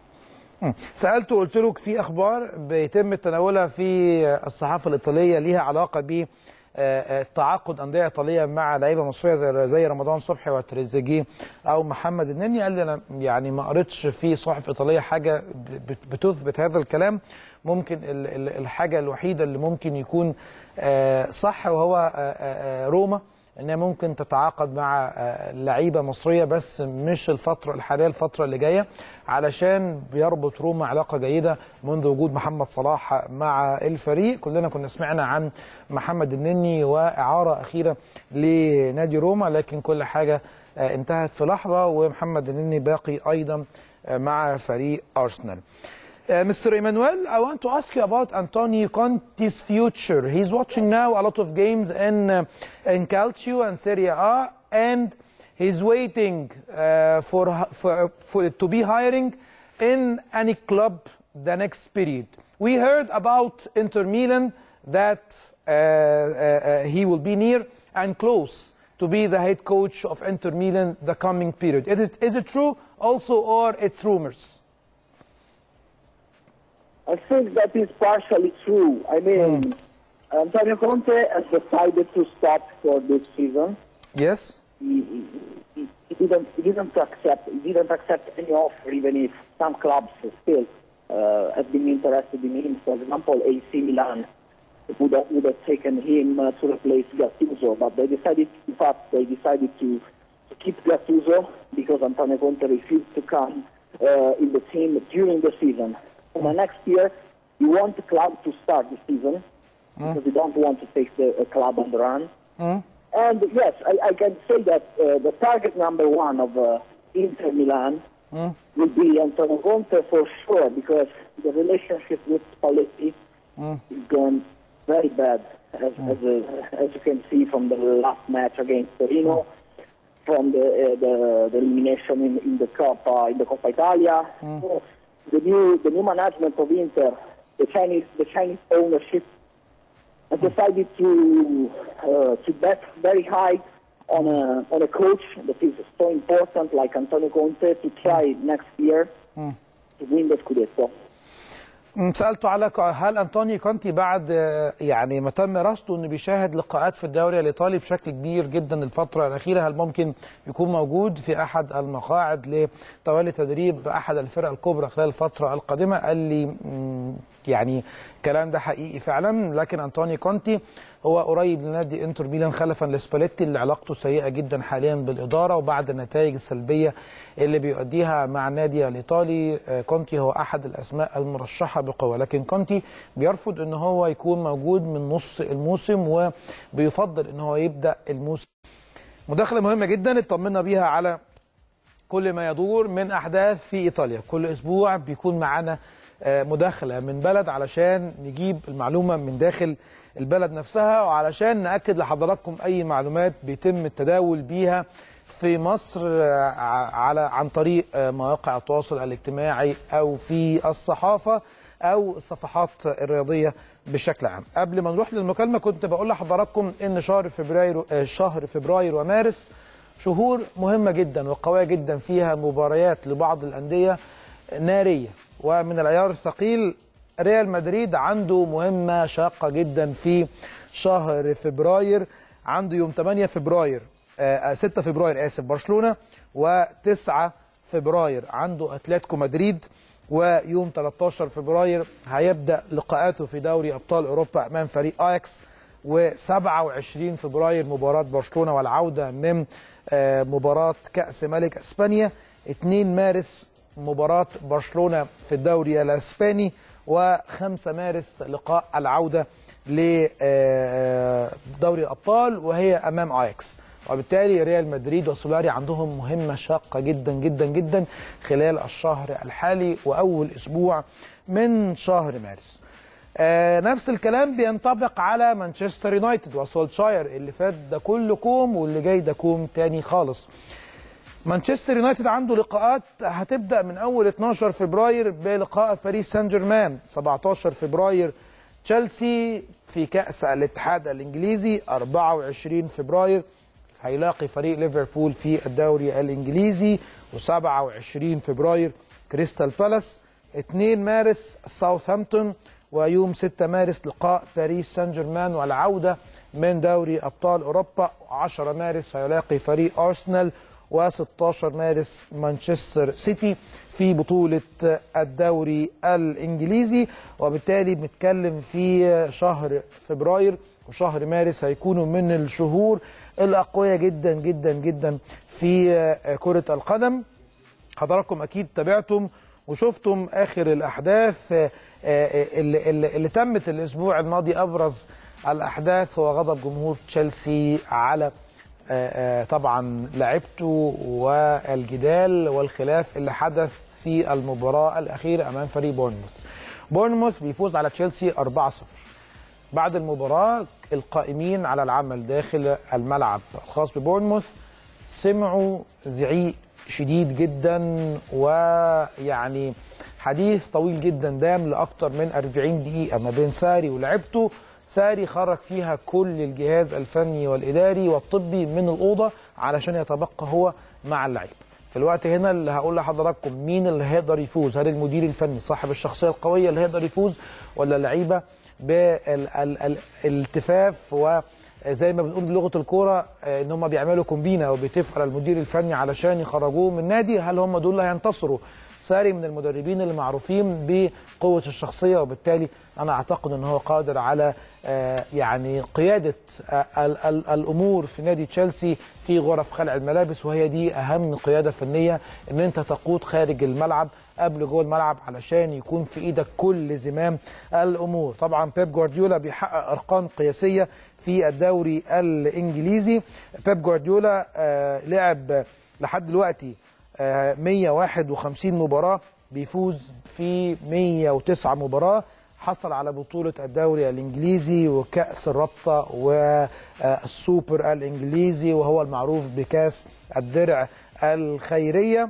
سالته قلت له في اخبار بيتم تناولها في الصحافه الايطاليه ليها علاقه ب تعاقد انديه ايطاليه مع لعيبه مصريه زي زي رمضان صبحي وتريزيجيه او محمد النني قال لي انا يعني ما قريتش في صحف ايطاليه حاجه بت- بتثبت هذا الكلام ممكن ال- ال- الحاجه الوحيده اللي ممكن يكون آه، صح وهو آه، آه، آه، روما انها ممكن تتعاقد مع آه، لعيبه مصريه بس مش الفتره الحاليه الفتره اللي جايه علشان بيربط روما علاقه جيده منذ وجود محمد صلاح مع الفريق كلنا كنا سمعنا عن محمد النني واعاره اخيره لنادي روما لكن كل حاجه آه، انتهت في لحظه ومحمد النني باقي ايضا آه، مع فريق ارسنال Uh, Mr. Emmanuel, I want to ask you about Antonio Conte's future. He's watching now a lot of games in uh, in Calcio and Serie A, and he's waiting uh, for, for for to be hiring in any club the next period. We heard about Inter Milan that uh, uh, uh, he will be near and close to be the head coach of Inter Milan the coming period. Is it is it true also, or it's rumors?
I think that is partially true. I mean, Antonio Conte has decided to stop for this season.
Yes.
He, he, he didn't he didn't accept he didn't accept any offer, even if some clubs still uh, have been interested in him. For example, AC Milan would have, would have taken him uh, to replace Gattuso, but they decided, in fact, they decided to, to keep Gattuso because Antonio Conte refused to come uh, in the team during the season. For the next year, you want the club to start the season because you don't want to take the uh, club on the run. And yes, I, I can say that uh, the target number one of uh, Inter Milan will be Antonio Conte for sure because the relationship with Spalletti is going very bad, as, as, uh, as you can see from the last match against Torino, from the, uh, the, the elimination in, in the Coppa in the Coppa Italia. So the new the new management of Inter, the Chinese the Chinese ownership has decided to uh, to bet very high on a on a coach that is so important like Antonio Conte to try next year to win the Scudetto.
م، سالته على ك- هل انطوني كونتي بعد آه، يعني ما تم رصده انه بيشاهد لقاءات في الدوري الايطالي بشكل كبير جدا الفتره الاخيره هل ممكن يكون موجود في احد المقاعد لتولي تدريب احد الفرق الكبرى خلال الفتره القادمه قال لي م، يعني الكلام ده حقيقي فعلا لكن انطوني كونتي هو قريب لنادي انتر ميلان خلفا لسباليتي اللي علاقته سيئه جدا حاليا بالاداره وبعد النتائج السلبيه اللي بيؤديها مع النادي الايطالي آه، كونتي هو احد الاسماء المرشحه بقوه لكن كونتي بيرفض ان هو يكون موجود من نص الموسم وبيفضل ان هو يبدا الموسم مداخله مهمه جدا اطمنا بيها على كل ما يدور من احداث في ايطاليا كل اسبوع بيكون معانا آه، مداخله من بلد علشان نجيب المعلومه من داخل البلد نفسها وعلشان ناكد لحضراتكم اي معلومات بيتم التداول بيها في مصر آه، ع- على عن طريق آه، مواقع التواصل الاجتماعي او في الصحافه او الصفحات الرياضيه بشكل عام قبل ما نروح للمكالمه كنت بقول لحضراتكم ان شهر فبراير آه، شهر فبراير ومارس شهور مهمة جدا وقوية جدا فيها مباريات لبعض الأندية نارية ومن العيار الثقيل ريال مدريد عنده مهمة شاقة جدا في شهر فبراير عنده يوم 8 فبراير آه 6 فبراير آسف برشلونة و9 فبراير عنده أتلتيكو مدريد ويوم 13 فبراير هيبدأ لقاءاته في دوري أبطال أوروبا أمام فريق آياكس و27 فبراير مباراة برشلونة والعودة من آه مباراة كأس ملك أسبانيا 2 مارس مباراة برشلونة في الدوري الأسباني و5 مارس لقاء العودة لدوري الأبطال وهي أمام آياكس وبالتالي ريال مدريد وسولاري عندهم مهمة شاقة جدا جدا جدا خلال الشهر الحالي وأول أسبوع من شهر مارس آه نفس الكلام بينطبق على مانشستر يونايتد وسولشاير اللي فات ده كله كوم واللي جاي ده كوم تاني خالص مانشستر يونايتد عنده لقاءات هتبدا من اول 12 فبراير بلقاء باريس سان جيرمان 17 فبراير تشيلسي في كاس الاتحاد الانجليزي 24 فبراير هيلاقي فريق ليفربول في الدوري الانجليزي و27 فبراير كريستال بالاس 2 مارس ساوثهامبتون ويوم 6 مارس لقاء باريس سان جيرمان والعوده من دوري ابطال اوروبا 10 مارس هيلاقي فريق ارسنال و16 مارس مانشستر سيتي في بطولة الدوري الإنجليزي وبالتالي بنتكلم في شهر فبراير وشهر مارس هيكونوا من الشهور الأقوية جدا جدا جدا في كرة القدم حضراتكم أكيد تابعتم وشفتم آخر الأحداث اللي, اللي, اللي تمت الأسبوع الماضي أبرز الأحداث هو غضب جمهور تشيلسي على طبعا لعبته والجدال والخلاف اللي حدث في المباراة الأخيرة أمام فريق بورنموث بورنموث بيفوز على تشيلسي 4-0 بعد المباراة القائمين على العمل داخل الملعب الخاص ببورنموث سمعوا زعيق شديد جدا ويعني حديث طويل جدا دام لأكثر من 40 دقيقة ما بين ساري ولعبته ساري خرج فيها كل الجهاز الفني والإداري والطبي من الأوضة علشان يتبقى هو مع اللعيب في الوقت هنا اللي هقول لحضراتكم مين اللي هيقدر يفوز هل المدير الفني صاحب الشخصية القوية اللي هيقدر يفوز ولا اللعيبة بالالتفاف وزي ما بنقول بلغة الكورة ان هم بيعملوا كومبينة وبيتفقوا على المدير الفني علشان يخرجوه من النادي هل هم دول اللي هينتصروا ساري من المدربين اللي معروفين بقوة الشخصية وبالتالي أنا أعتقد أن هو قادر على يعني قيادة الأمور في نادي تشيلسي في غرف خلع الملابس وهي دي أهم قيادة فنية أن أنت تقود خارج الملعب قبل جوه الملعب علشان يكون في ايدك كل زمام الامور طبعا بيب جوارديولا بيحقق ارقام قياسيه في الدوري الانجليزي بيب جوارديولا آه لعب لحد دلوقتي 151 مباراة بيفوز في 109 مباراة حصل على بطولة الدوري الإنجليزي وكأس الرابطة والسوبر الإنجليزي وهو المعروف بكأس الدرع الخيرية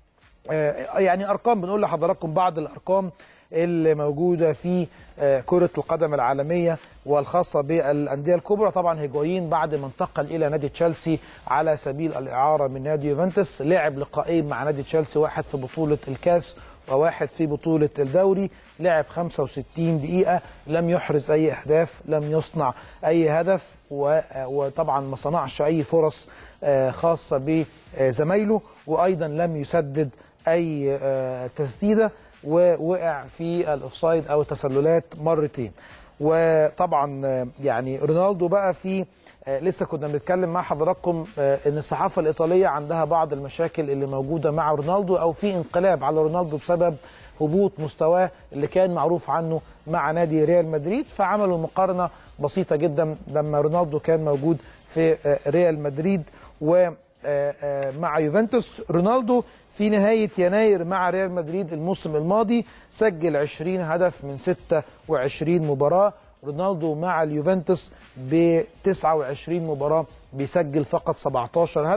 يعني أرقام بنقول لحضراتكم بعض الأرقام اللي موجودة في كرة القدم العالمية والخاصة بالأندية الكبرى طبعا هيجوايين بعد ما انتقل إلى نادي تشيلسي على سبيل الإعارة من نادي يوفنتوس لعب لقاءين مع نادي تشيلسي واحد في بطولة الكاس وواحد في بطولة الدوري لعب 65 دقيقة لم يحرز أي أهداف لم يصنع أي هدف وطبعا ما صنعش أي فرص خاصة بزمايله وأيضا لم يسدد أي تسديدة ووقع في الاوفسايد او التسللات مرتين وطبعا يعني رونالدو بقى في لسه كنا بنتكلم مع حضراتكم ان الصحافه الايطاليه عندها بعض المشاكل اللي موجوده مع رونالدو او في انقلاب على رونالدو بسبب هبوط مستواه اللي كان معروف عنه مع نادي ريال مدريد فعملوا مقارنه بسيطه جدا لما رونالدو كان موجود في ريال مدريد و مع يوفنتوس رونالدو في نهاية يناير مع ريال مدريد الموسم الماضي سجل 20 هدف من 26 مباراة رونالدو مع اليوفنتوس ب 29 مباراة بيسجل فقط 17 هدف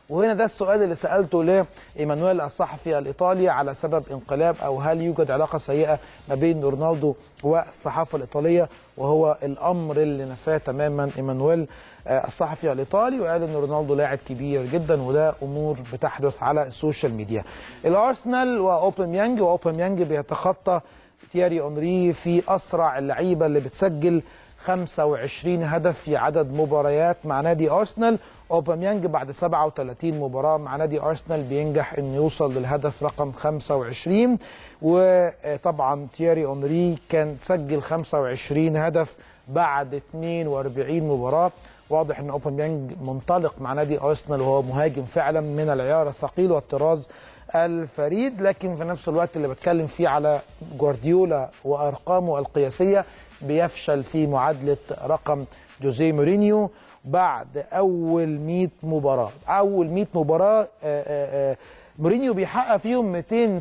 وهنا ده السؤال اللي سالته لايمانويل الصحفي الايطالي على سبب انقلاب او هل يوجد علاقه سيئه ما بين رونالدو والصحافه الايطاليه وهو الامر اللي نفاه تماما ايمانويل آه، الصحفي الايطالي وقال ان رونالدو لاعب كبير جدا وده امور بتحدث على السوشيال ميديا. الارسنال واوباميانج واوباميانج بيتخطى ثياري اونري في اسرع اللعيبه اللي بتسجل 25 هدف في عدد مباريات مع نادي ارسنال اوباميانج بعد 37 مباراه مع نادي ارسنال بينجح انه يوصل للهدف رقم 25 وطبعا تياري اونري كان سجل 25 هدف بعد 42 مباراه واضح ان اوباميانج منطلق مع نادي ارسنال وهو مهاجم فعلا من العيار الثقيل والطراز الفريد لكن في نفس الوقت اللي بتكلم فيه على جوارديولا وارقامه القياسيه بيفشل في معادله رقم جوزيه مورينيو بعد اول 100 مباراه اول 100 مباراه آه، آه، آه، مورينيو بيحقق فيهم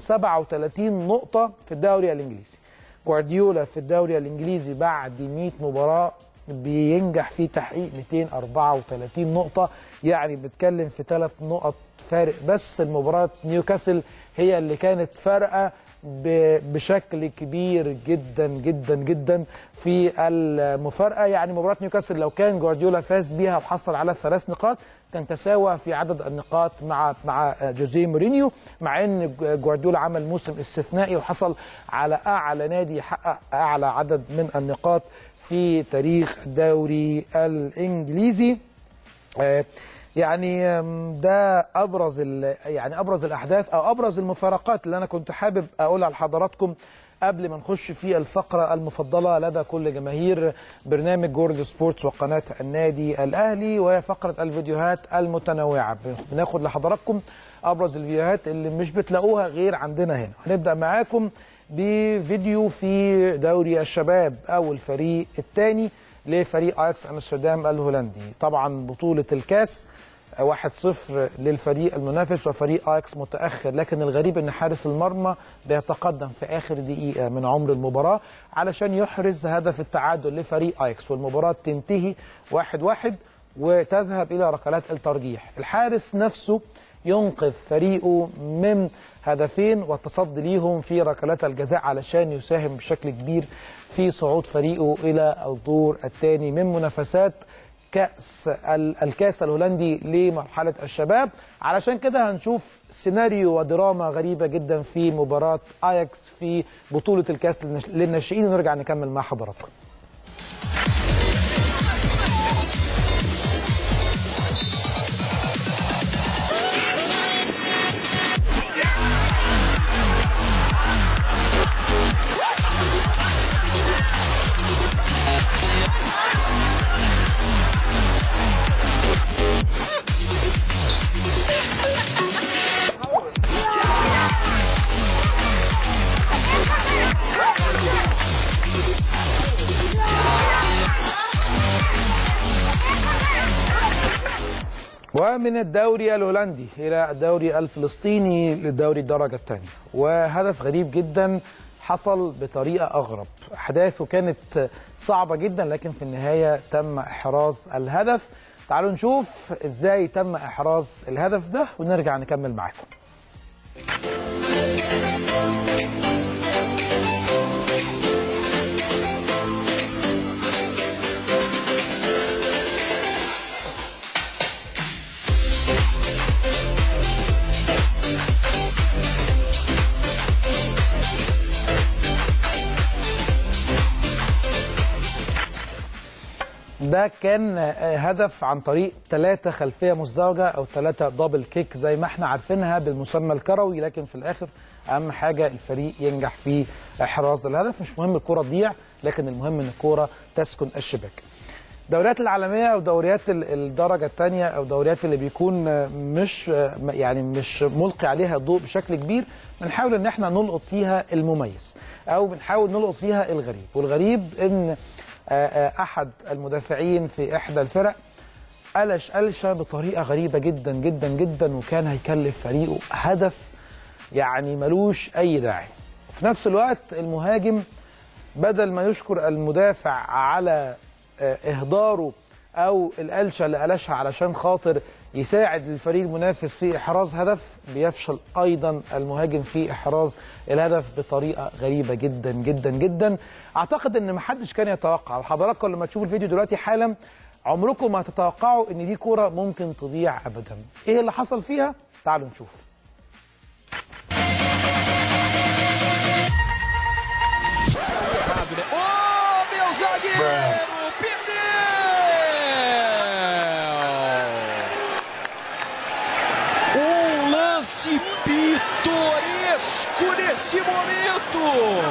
237 نقطه في الدوري الانجليزي جوارديولا في الدوري الانجليزي بعد 100 مباراه بينجح في تحقيق 234 نقطه يعني بنتكلم في ثلاث نقط فارق بس المباراه نيوكاسل هي اللي كانت فارقه ب- بشكل كبير جدا جدا جدا في المفارقه يعني مباراه نيوكاسل لو كان جوارديولا فاز بيها وحصل على ثلاث نقاط كان تساوى في عدد النقاط مع مع جوزيه مورينيو مع ان جوارديولا عمل موسم استثنائي وحصل على اعلى نادي يحقق اعلى عدد من النقاط في تاريخ الدوري الانجليزي آه، يعني آم، ده ابرز ال- يعني ابرز الاحداث او ابرز المفارقات اللي انا كنت حابب اقولها لحضراتكم قبل ما نخش في الفقره المفضله لدى كل جماهير برنامج جورد سبورتس وقناه النادي الاهلي وهي فقره الفيديوهات المتنوعه بناخد لحضراتكم ابرز الفيديوهات اللي مش بتلاقوها غير عندنا هنا هنبدا معاكم بفيديو في دوري الشباب او الفريق الثاني لفريق اياكس امستردام الهولندي طبعا بطوله الكاس 1-0 للفريق المنافس وفريق اياكس متاخر لكن الغريب ان حارس المرمى بيتقدم في اخر دقيقه من عمر المباراه علشان يحرز هدف التعادل لفريق اياكس والمباراه تنتهي 1-1 وتذهب الى ركلات الترجيح الحارس نفسه ينقذ فريقه من هدفين والتصدي ليهم في ركلات الجزاء علشان يساهم بشكل كبير في صعود فريقه الى الدور الثاني من منافسات كأس ال- الكاس الهولندي لمرحلة الشباب علشان كده هنشوف سيناريو ودراما غريبة جدا في مباراة اياكس في بطولة الكاس للنش- للناشئين ونرجع نكمل مع حضراتكم ومن الدوري الهولندي الى الدوري الفلسطيني للدوري الدرجه الثانيه وهدف غريب جدا حصل بطريقه اغرب احداثه كانت صعبه جدا لكن في النهايه تم احراز الهدف تعالوا نشوف ازاي تم احراز الهدف ده ونرجع نكمل معاكم ده كان آه، هدف عن طريق ثلاثة خلفية مزدوجة أو ثلاثة دبل كيك زي ما احنا عارفينها بالمسمى الكروي لكن في الآخر أهم حاجة الفريق ينجح في إحراز الهدف مش مهم الكرة تضيع لكن المهم إن الكرة تسكن الشباك الدوريات العالمية أو دوريات ال- الدرجة الثانية أو دوريات اللي بيكون آه، مش آه، يعني مش ملقي عليها الضوء بشكل كبير بنحاول إن احنا نلقط فيها المميز أو بنحاول نلقط فيها الغريب والغريب إن آه، آه، احد المدافعين في احدى الفرق قلش قلشه بطريقه غريبه جدا جدا جدا وكان هيكلف فريقه هدف يعني ملوش اي داعي في نفس الوقت المهاجم بدل ما يشكر المدافع على آه، اهداره او القلشه اللي قلشها علشان خاطر يساعد الفريق المنافس في احراز هدف بيفشل ايضا المهاجم في احراز الهدف بطريقه غريبه جدا جدا جدا اعتقد ان محدش كان يتوقع وحضراتكم لما تشوفوا الفيديو دلوقتي حالا عمركم ما تتوقعوا ان دي كوره ممكن تضيع ابدا ايه اللي حصل فيها تعالوا نشوف
errado, né? Ô, meu zagueiro! Perdeu! Um lance pitoresco nesse momento!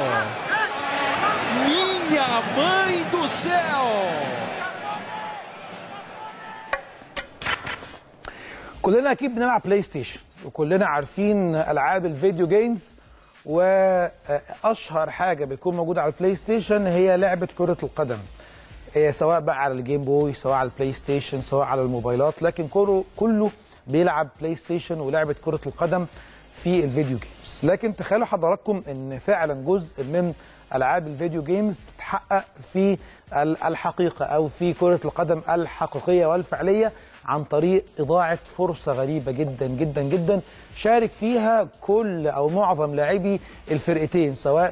Minha mãe do céu!
كلنا اكيد بنلعب بلاي ستيشن وكلنا عارفين العاب الفيديو جيمز واشهر حاجه بتكون موجوده على البلاي ستيشن هي لعبه كره القدم إيه، سواء بقى على الجيم بوي سواء على البلاي ستيشن سواء على الموبايلات لكن كله كله بيلعب بلاي ستيشن ولعبه كره القدم في الفيديو جيمز لكن تخيلوا حضراتكم ان فعلا جزء من العاب الفيديو جيمز تتحقق في ال- الحقيقه او في كره القدم الحقيقيه والفعليه عن طريق اضاعه فرصه غريبه جدا جدا جدا شارك فيها كل او معظم لاعبي الفرقتين سواء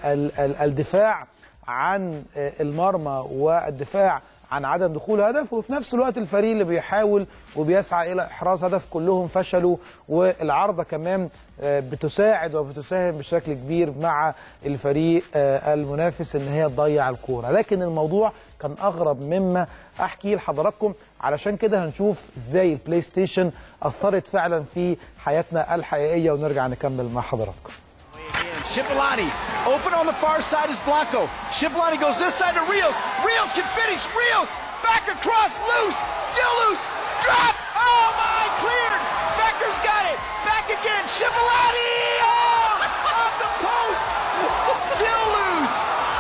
بالدفاع عن آه، المرمى والدفاع عن عدم دخول هدف وفي نفس الوقت الفريق اللي بيحاول وبيسعى الى احراز هدف كلهم فشلوا والعارضه كمان آه، بتساعد وبتساهم بشكل كبير مع الفريق آه، المنافس ان هي تضيع الكوره لكن الموضوع كان اغرب مما احكي لحضراتكم علشان كده هنشوف ازاي البلاي ستيشن اثرت فعلا في حياتنا الحقيقيه ونرجع نكمل مع حضراتكم
Shipolani, open on the far side is Blanco. Shipolani goes this side to Rios. Rios can finish. Rios back across, loose, still loose. Drop. Oh my, cleared. Becker's got it. Back again. Shipolani. Oh, off the post. Still loose.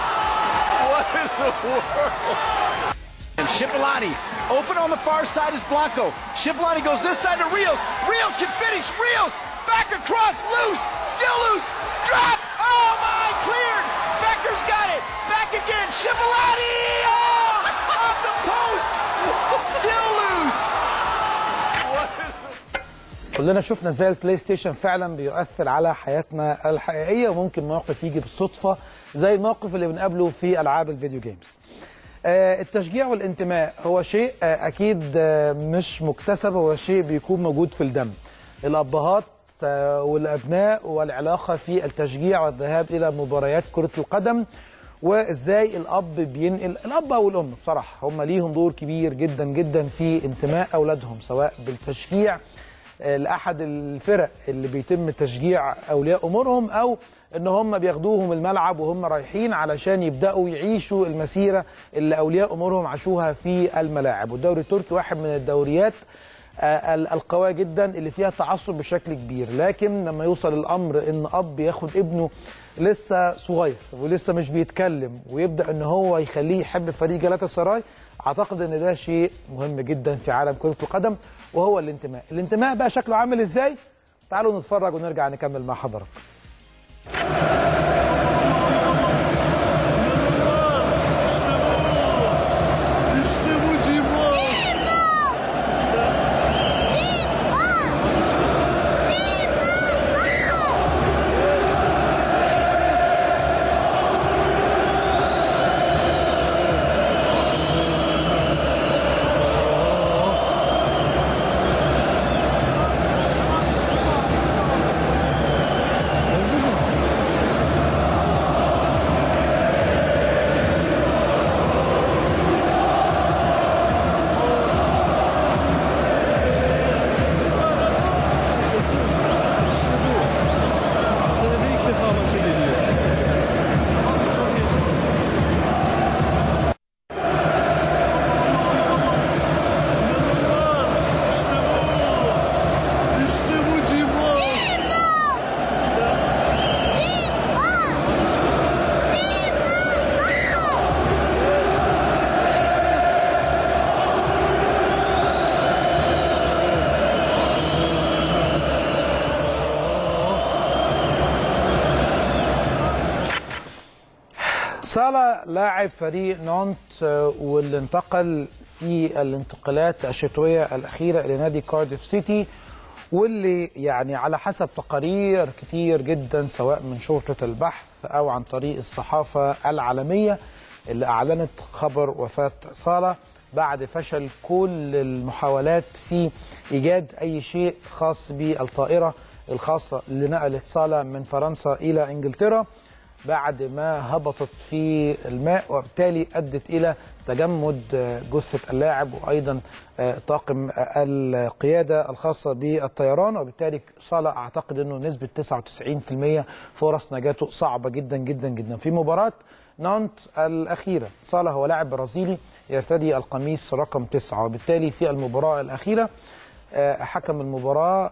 What in the world? And Shipolani, open on the far side is Blanco. Shipolani goes this side to Rios. Rios can finish. Rios back across, loose, still loose. Drop. Oh my, cleared. Becker's got it. Back again. Shipolani. Oh, off the post. Still loose. What?
كلنا شفنا ازاي البلاي ستيشن فعلا بيؤثر على حياتنا الحقيقيه وممكن موقف يجي بالصدفه زي الموقف اللي بنقابله في العاب الفيديو جيمز. آه، التشجيع والانتماء هو شيء آه، اكيد آه، مش مكتسب هو شيء بيكون موجود في الدم. الابهات آه، والابناء والعلاقه في التشجيع والذهاب الى مباريات كره القدم وازاي الاب بينقل الاب او الام بصراحه هم ليهم دور كبير جدا جدا في انتماء اولادهم سواء بالتشجيع آه، لاحد الفرق اللي بيتم تشجيع اولياء امورهم او ان هم بياخدوهم الملعب وهم رايحين علشان يبداوا يعيشوا المسيره اللي اولياء امورهم عاشوها في الملاعب والدوري التركي واحد من الدوريات آه، ال- القوية جدا اللي فيها تعصب بشكل كبير لكن لما يوصل الأمر إن أب ياخد ابنه لسه صغير ولسه مش بيتكلم ويبدأ إن هو يخليه يحب فريق جلاتا سراي أعتقد إن ده شيء مهم جدا في عالم كرة القدم وهو الانتماء الانتماء بقى شكله عامل إزاي تعالوا نتفرج ونرجع نكمل مع حضراتكم
İşte bu Cimbom. Yaşasın. İşte bu. Senede ilk defa maça geliyor. Abi çok heyecanlıyız. İnanılmaz. İşte bu. İşte bu Cimbom.
صالا لاعب فريق نونت آه، واللي انتقل في الانتقالات الشتويه الاخيره الى نادي كارديف سيتي واللي يعني على حسب تقارير كتير جدا سواء من شرطه البحث او عن طريق الصحافه العالميه اللي اعلنت خبر وفاه صاله بعد فشل كل المحاولات في ايجاد اي شيء خاص بالطائره الخاصه اللي نقلت صاله من فرنسا الى انجلترا بعد ما هبطت في الماء وبالتالي ادت الى تجمد جثه اللاعب وايضا طاقم القياده الخاصه بالطيران وبالتالي صالح اعتقد انه نسبه 99% فرص نجاته صعبه جدا جدا جدا في مباراه نانت الاخيره صالح هو لاعب برازيلي يرتدي القميص رقم تسعه وبالتالي في المباراه الاخيره حكم المباراه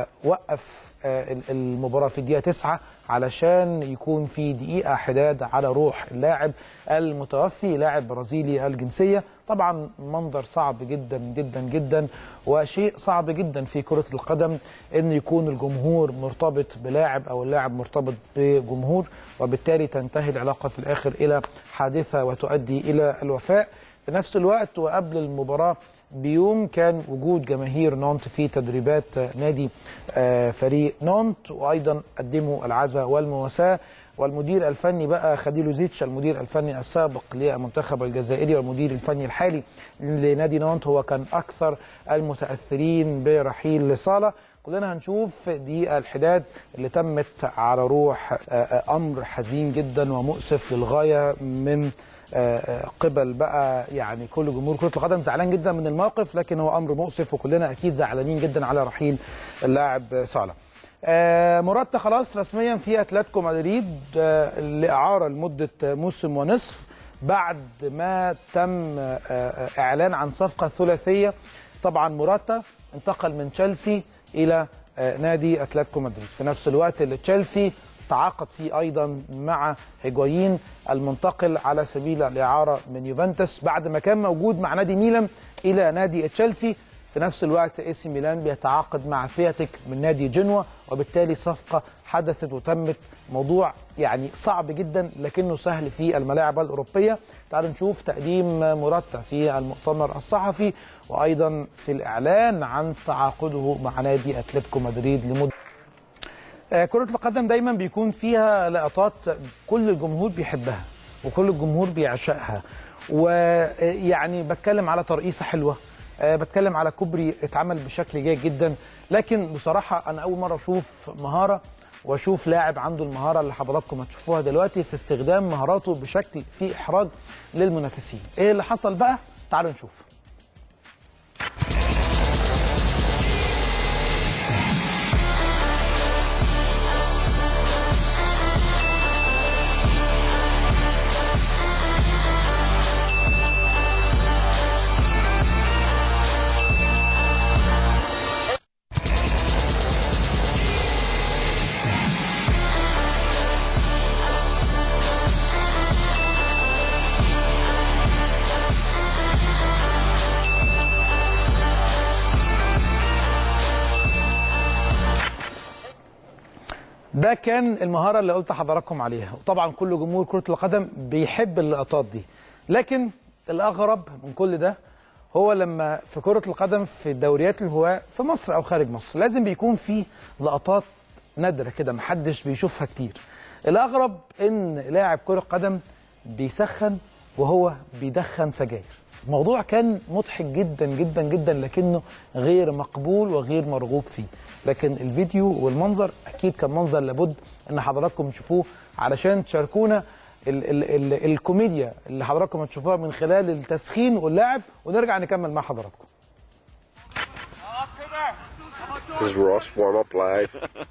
وقف المباراه في الدقيقه 9 علشان يكون في دقيقه حداد على روح اللاعب المتوفي لاعب برازيلي الجنسيه طبعا منظر صعب جدا جدا جدا وشيء صعب جدا في كره القدم ان يكون الجمهور مرتبط بلاعب او اللاعب مرتبط بجمهور وبالتالي تنتهي العلاقه في الاخر الى حادثه وتؤدي الى الوفاه في نفس الوقت وقبل المباراه بيوم كان وجود جماهير نونت في تدريبات نادي فريق نونت وايضا قدموا العزاء والمواساه والمدير الفني بقى خديلو زيتش المدير الفني السابق للمنتخب الجزائري والمدير الفني الحالي لنادي نونت هو كان اكثر المتاثرين برحيل صاله كلنا هنشوف دي الحداد اللي تمت على روح امر حزين جدا ومؤسف للغايه من قبل بقى يعني كل جمهور كره القدم زعلان جدا من الموقف لكن هو امر مؤسف وكلنا اكيد زعلانين جدا على رحيل اللاعب صالح. مراد خلاص رسميا في اتلتيكو مدريد لاعاره لمده موسم ونصف بعد ما تم اعلان عن صفقه ثلاثيه طبعا موراتا انتقل من تشيلسي الى نادي اتلتيكو مدريد في نفس الوقت اللي تشيلسي تعاقد فيه ايضا مع هيجوايين المنتقل على سبيل الاعاره من يوفنتوس بعد ما كان موجود مع نادي ميلان الى نادي تشيلسي في نفس الوقت اي سي ميلان بيتعاقد مع بياتيك من نادي جنوا وبالتالي صفقه حدثت وتمت موضوع يعني صعب جدا لكنه سهل في الملاعب الاوروبيه تعالوا نشوف تقديم مرتب في المؤتمر الصحفي وايضا في الاعلان عن تعاقده مع نادي اتلتيكو مدريد لمده كرة القدم دايما بيكون فيها لقطات كل الجمهور بيحبها وكل الجمهور بيعشقها ويعني بتكلم على ترقيصة حلوة بتكلم على كوبري اتعمل بشكل جيد جدا لكن بصراحة أنا أول مرة أشوف مهارة واشوف لاعب عنده المهاره اللي حضراتكم هتشوفوها دلوقتي في استخدام مهاراته بشكل فيه احراج للمنافسين ايه اللي حصل بقى تعالوا نشوف ده كان المهاره اللي قلت حضراتكم عليها وطبعا كل جمهور كره القدم بيحب اللقطات دي لكن الاغرب من كل ده هو لما في كره القدم في الدوريات الهواة في مصر او خارج مصر لازم بيكون في لقطات نادره كده محدش بيشوفها كتير الاغرب ان لاعب كره قدم بيسخن وهو بيدخن سجاير الموضوع كان مضحك جدا جدا جدا لكنه غير مقبول وغير مرغوب فيه لكن الفيديو والمنظر اكيد كان منظر لابد ان حضراتكم تشوفوه علشان تشاركونا ال ال ال الكوميديا اللي حضراتكم هتشوفوها من خلال التسخين واللعب ونرجع نكمل مع حضراتكم
This is Ross warm up live.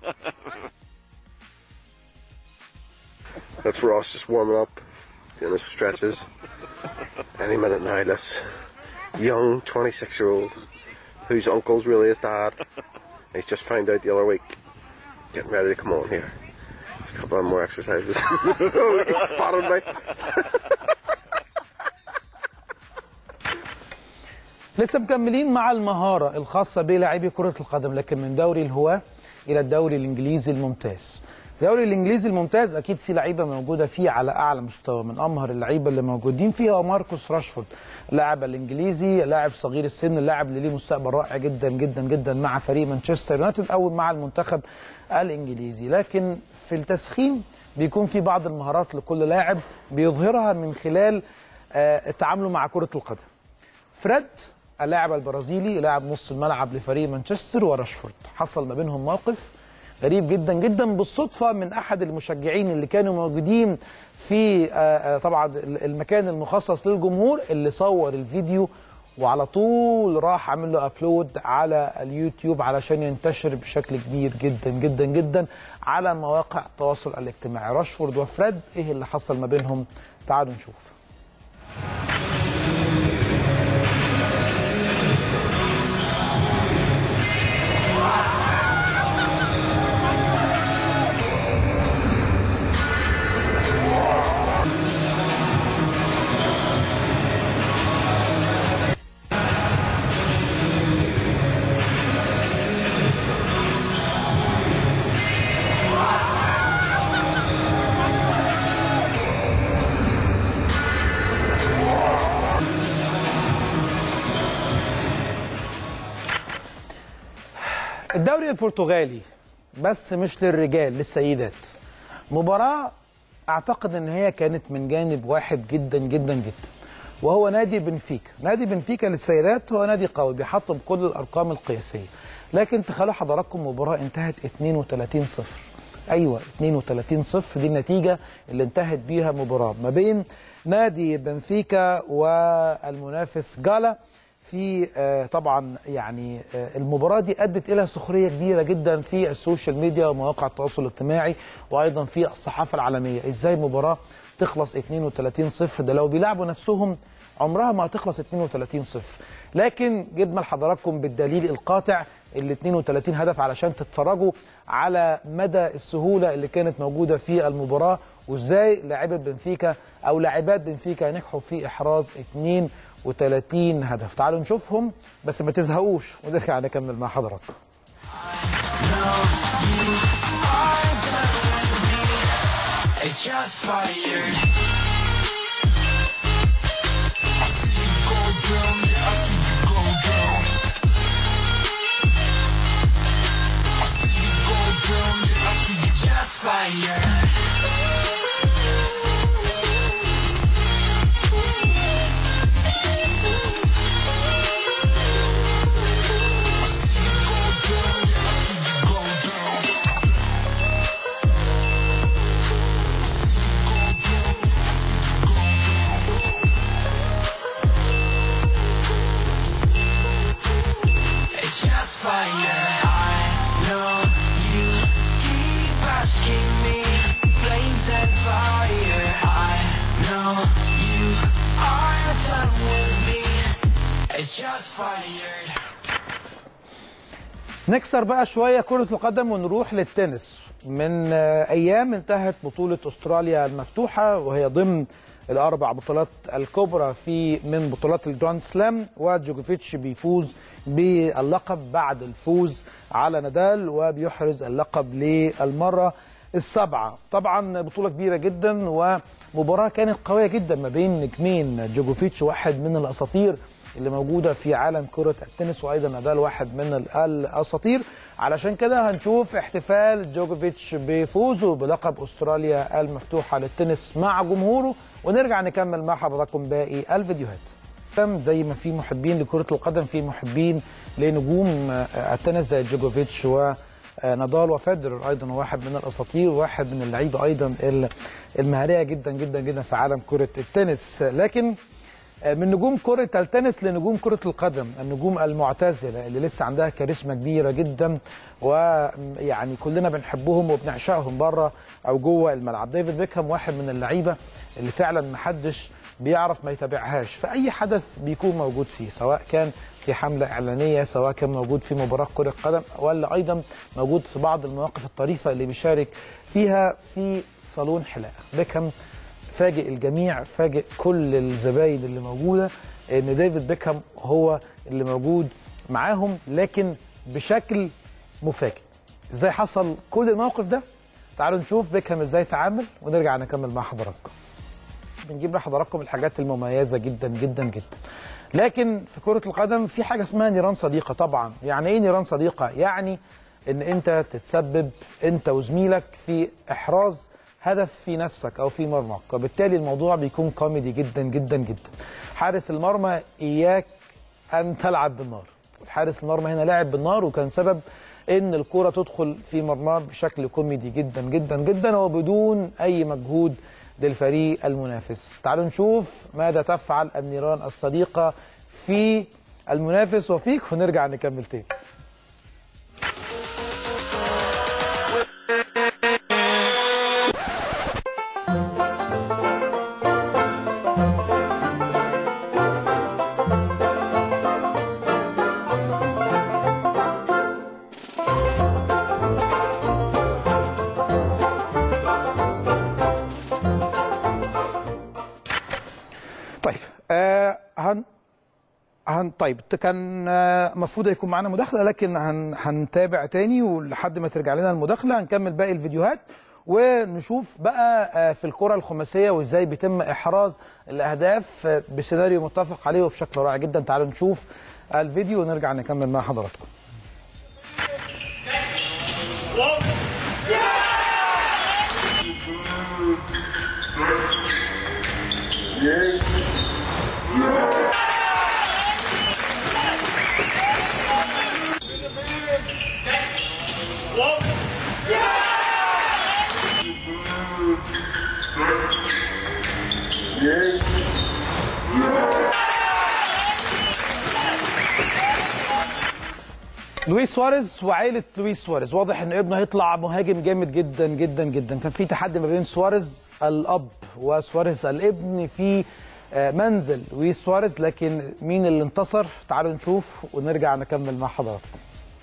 That's Ross just warming up, doing his stretches. Any minute now, this young 26 year old whose uncle's really his dad. He's just found out the other week, getting ready to come on here. Just a couple of more exercises. he spotted me.
لسه مكملين مع المهارة الخاصة بلاعبي كرة القدم لكن من دوري الهواة إلى الدوري الإنجليزي الممتاز الدوري الانجليزي الممتاز اكيد في لعيبه موجوده فيه على اعلى مستوى من امهر اللعيبه اللي موجودين فيه هو ماركوس راشفورد اللاعب الانجليزي لاعب صغير السن اللاعب اللي ليه مستقبل رائع جدا جدا جدا مع فريق مانشستر يونايتد او مع المنتخب الانجليزي لكن في التسخين بيكون في بعض المهارات لكل لاعب بيظهرها من خلال آه، تعامله مع كره القدم فريد اللاعب البرازيلي لاعب نص الملعب لفريق مانشستر وراشفورد حصل ما بينهم موقف غريب جدا جدا بالصدفه من احد المشجعين اللي كانوا موجودين في آه، آه، طبعا المكان المخصص للجمهور اللي صور الفيديو وعلى طول راح عامل له ابلود على اليوتيوب علشان ينتشر بشكل كبير جدا جدا جدا على مواقع التواصل الاجتماعي راشفورد وفريد ايه اللي حصل ما بينهم تعالوا نشوف الدوري البرتغالي بس مش للرجال للسيدات مباراة اعتقد ان هي كانت من جانب واحد جدا جدا جدا وهو نادي بنفيكا نادي بنفيكا للسيدات هو نادي قوي بيحطم كل الارقام القياسيه لكن تخيلوا حضراتكم مباراه انتهت 32 صفر ايوه 32 صفر دي النتيجه اللي انتهت بيها مباراه ما بين نادي بنفيكا والمنافس جالا في آه، طبعا يعني آه، المباراه دي ادت الى سخريه كبيره جدا في السوشيال ميديا ومواقع التواصل الاجتماعي وايضا في الصحافه العالميه ازاي مباراه تخلص 32 صفر ده لو بيلعبوا نفسهم عمرها ما هتخلص 32 صفر لكن جبنا لحضراتكم بالدليل القاطع ال 32 هدف علشان تتفرجوا على مدى السهوله اللي كانت موجوده في المباراه وازاي لاعيبه بنفيكا او لاعبات بنفيكا نجحوا في احراز 32 هدف تعالوا نشوفهم بس ما تزهقوش ونرجع نكمل مع حضراتكم
It's just fire. I see you go down, yeah, I see you go down. I see you go down, yeah, I see you just fire. I see you go down, yeah, I see you go down. It's just fire. I know you keep asking me, flames and fire. I know you are done with me. It's just fire.
نكسر بقى شويه كره القدم ونروح للتنس من آه، ايام انتهت بطوله استراليا المفتوحه وهي ضمن الاربع بطولات الكبرى في من بطولات الجراند سلام وجوكوفيتش بيفوز باللقب بعد الفوز على نادال وبيحرز اللقب للمره السابعه طبعا بطوله كبيره جدا ومباراه كانت قويه جدا ما بين نجمين جوكوفيتش واحد من الاساطير اللي موجوده في عالم كره التنس وايضا نادال واحد من ال- الاساطير علشان كده هنشوف احتفال جوكوفيتش بفوزه بلقب استراليا المفتوحه للتنس مع جمهوره ونرجع نكمل مع حضراتكم باقي الفيديوهات زي ما في محبين لكره القدم في محبين لنجوم آه، التنس زي جوكوفيتش و آه، نادال وفيدرر ايضا هو واحد من الاساطير وواحد من اللعيبه ايضا ال- المهاريه جدا جدا جدا في عالم كره التنس لكن من نجوم كرة التنس لنجوم كرة القدم النجوم المعتزلة اللي لسه عندها كاريزما كبيرة جدا ويعني كلنا بنحبهم وبنعشقهم بره أو جوه الملعب ديفيد بيكهام واحد من اللعيبة اللي فعلا محدش بيعرف ما يتابعهاش في أي حدث بيكون موجود فيه سواء كان في حملة إعلانية سواء كان موجود في مباراة كرة قدم ولا أيضا موجود في بعض المواقف الطريفة اللي بيشارك فيها في صالون حلاقة بيكهام فاجئ الجميع فاجئ كل الزباين اللي موجوده ان ديفيد بيكهام هو اللي موجود معاهم لكن بشكل مفاجئ ازاي حصل كل الموقف ده تعالوا نشوف بيكهام ازاي تعامل ونرجع نكمل مع حضراتكم بنجيب لحضراتكم الحاجات المميزه جدا جدا جدا لكن في كره القدم في حاجه اسمها نيران صديقه طبعا يعني ايه نيران صديقه يعني ان انت تتسبب انت وزميلك في احراز هدف في نفسك او في مرماك وبالتالي الموضوع بيكون كوميدي جدا جدا جدا حارس المرمى اياك ان تلعب بالنار حارس المرمى هنا لعب بالنار وكان سبب ان الكره تدخل في مرماه بشكل كوميدي جدا جدا جدا وبدون اي مجهود للفريق المنافس تعالوا نشوف ماذا تفعل النيران الصديقه في المنافس وفيك ونرجع نكمل تاني طيب آه هن هن طيب كان المفروض يكون معانا مداخله لكن هن هنتابع تاني ولحد ما ترجع لنا المداخله هنكمل باقي الفيديوهات ونشوف بقى آه، في الكره الخماسيه وازاي بيتم احراز الاهداف آه، بسيناريو متفق عليه وبشكل رائع جدا تعالوا نشوف الفيديو ونرجع نكمل مع حضراتكم لويس سواريز وعائله لويس سواريز واضح ان ابنه هيطلع مهاجم جامد جدا جدا جدا كان في تحدي ما بين سواريز الاب وسواريز الابن في آه، منزل لويس سواريز لكن مين اللي انتصر تعالوا نشوف ونرجع نكمل مع حضراتكم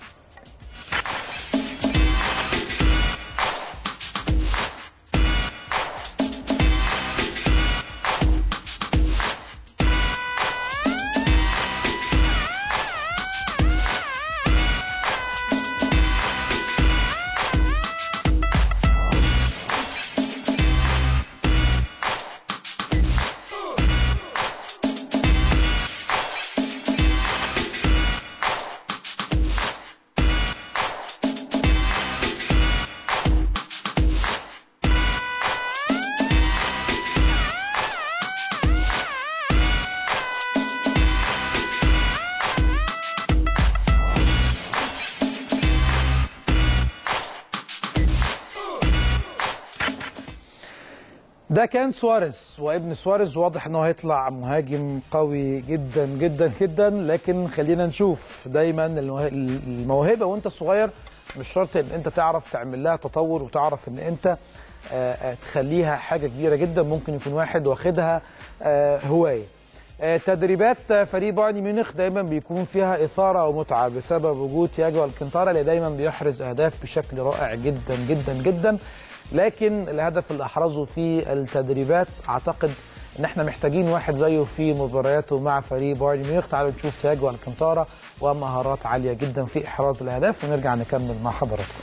ده كان سواريز وابن سواريز واضح انه هيطلع مهاجم قوي جدا جدا جدا لكن خلينا نشوف دايما الموه- الموهبه وانت صغير مش شرط ان انت تعرف تعمل لها تطور وتعرف ان انت آه، آه، تخليها حاجه كبيره جدا ممكن يكون واحد واخدها آه، هوايه آه، تدريبات آه، فريق بايرن ميونخ دايما بيكون فيها اثاره ومتعه بسبب وجود تياجو الكنتارا اللي دايما بيحرز اهداف بشكل رائع جدا جدا جدا لكن الهدف اللي احرزه في التدريبات اعتقد ان احنا محتاجين واحد زيه في مبارياته مع فريق بايرن ميونخ تعالوا نشوف تياجو الكنتارا ومهارات عاليه جدا في احراز الاهداف ونرجع نكمل مع حضراتكم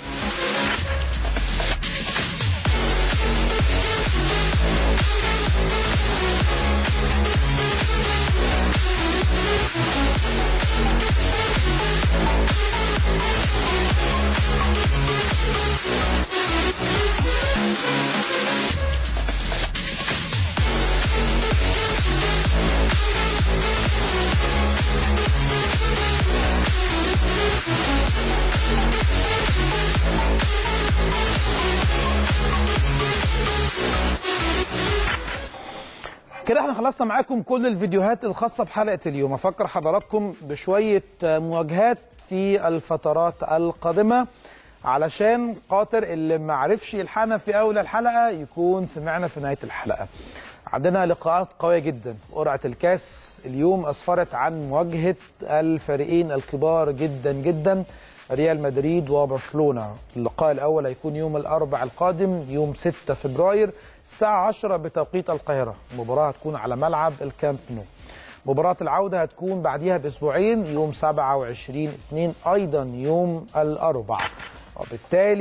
كده احنا خلصنا معاكم كل الفيديوهات الخاصة بحلقة اليوم افكر حضراتكم بشوية مواجهات في الفترات القادمة علشان خاطر اللي ما عرفش يلحقنا في اول الحلقة يكون سمعنا في نهاية الحلقة عندنا لقاءات قوية جدا قرعة الكاس اليوم اسفرت عن مواجهة الفريقين الكبار جدا جدا ريال مدريد وبرشلونة اللقاء الأول هيكون يوم الأربع القادم يوم 6 فبراير الساعة 10 بتوقيت القاهرة المباراة هتكون على ملعب الكامب نو مباراة العودة هتكون بعديها بأسبوعين يوم 27 2 أيضا يوم الأربع وبالتالي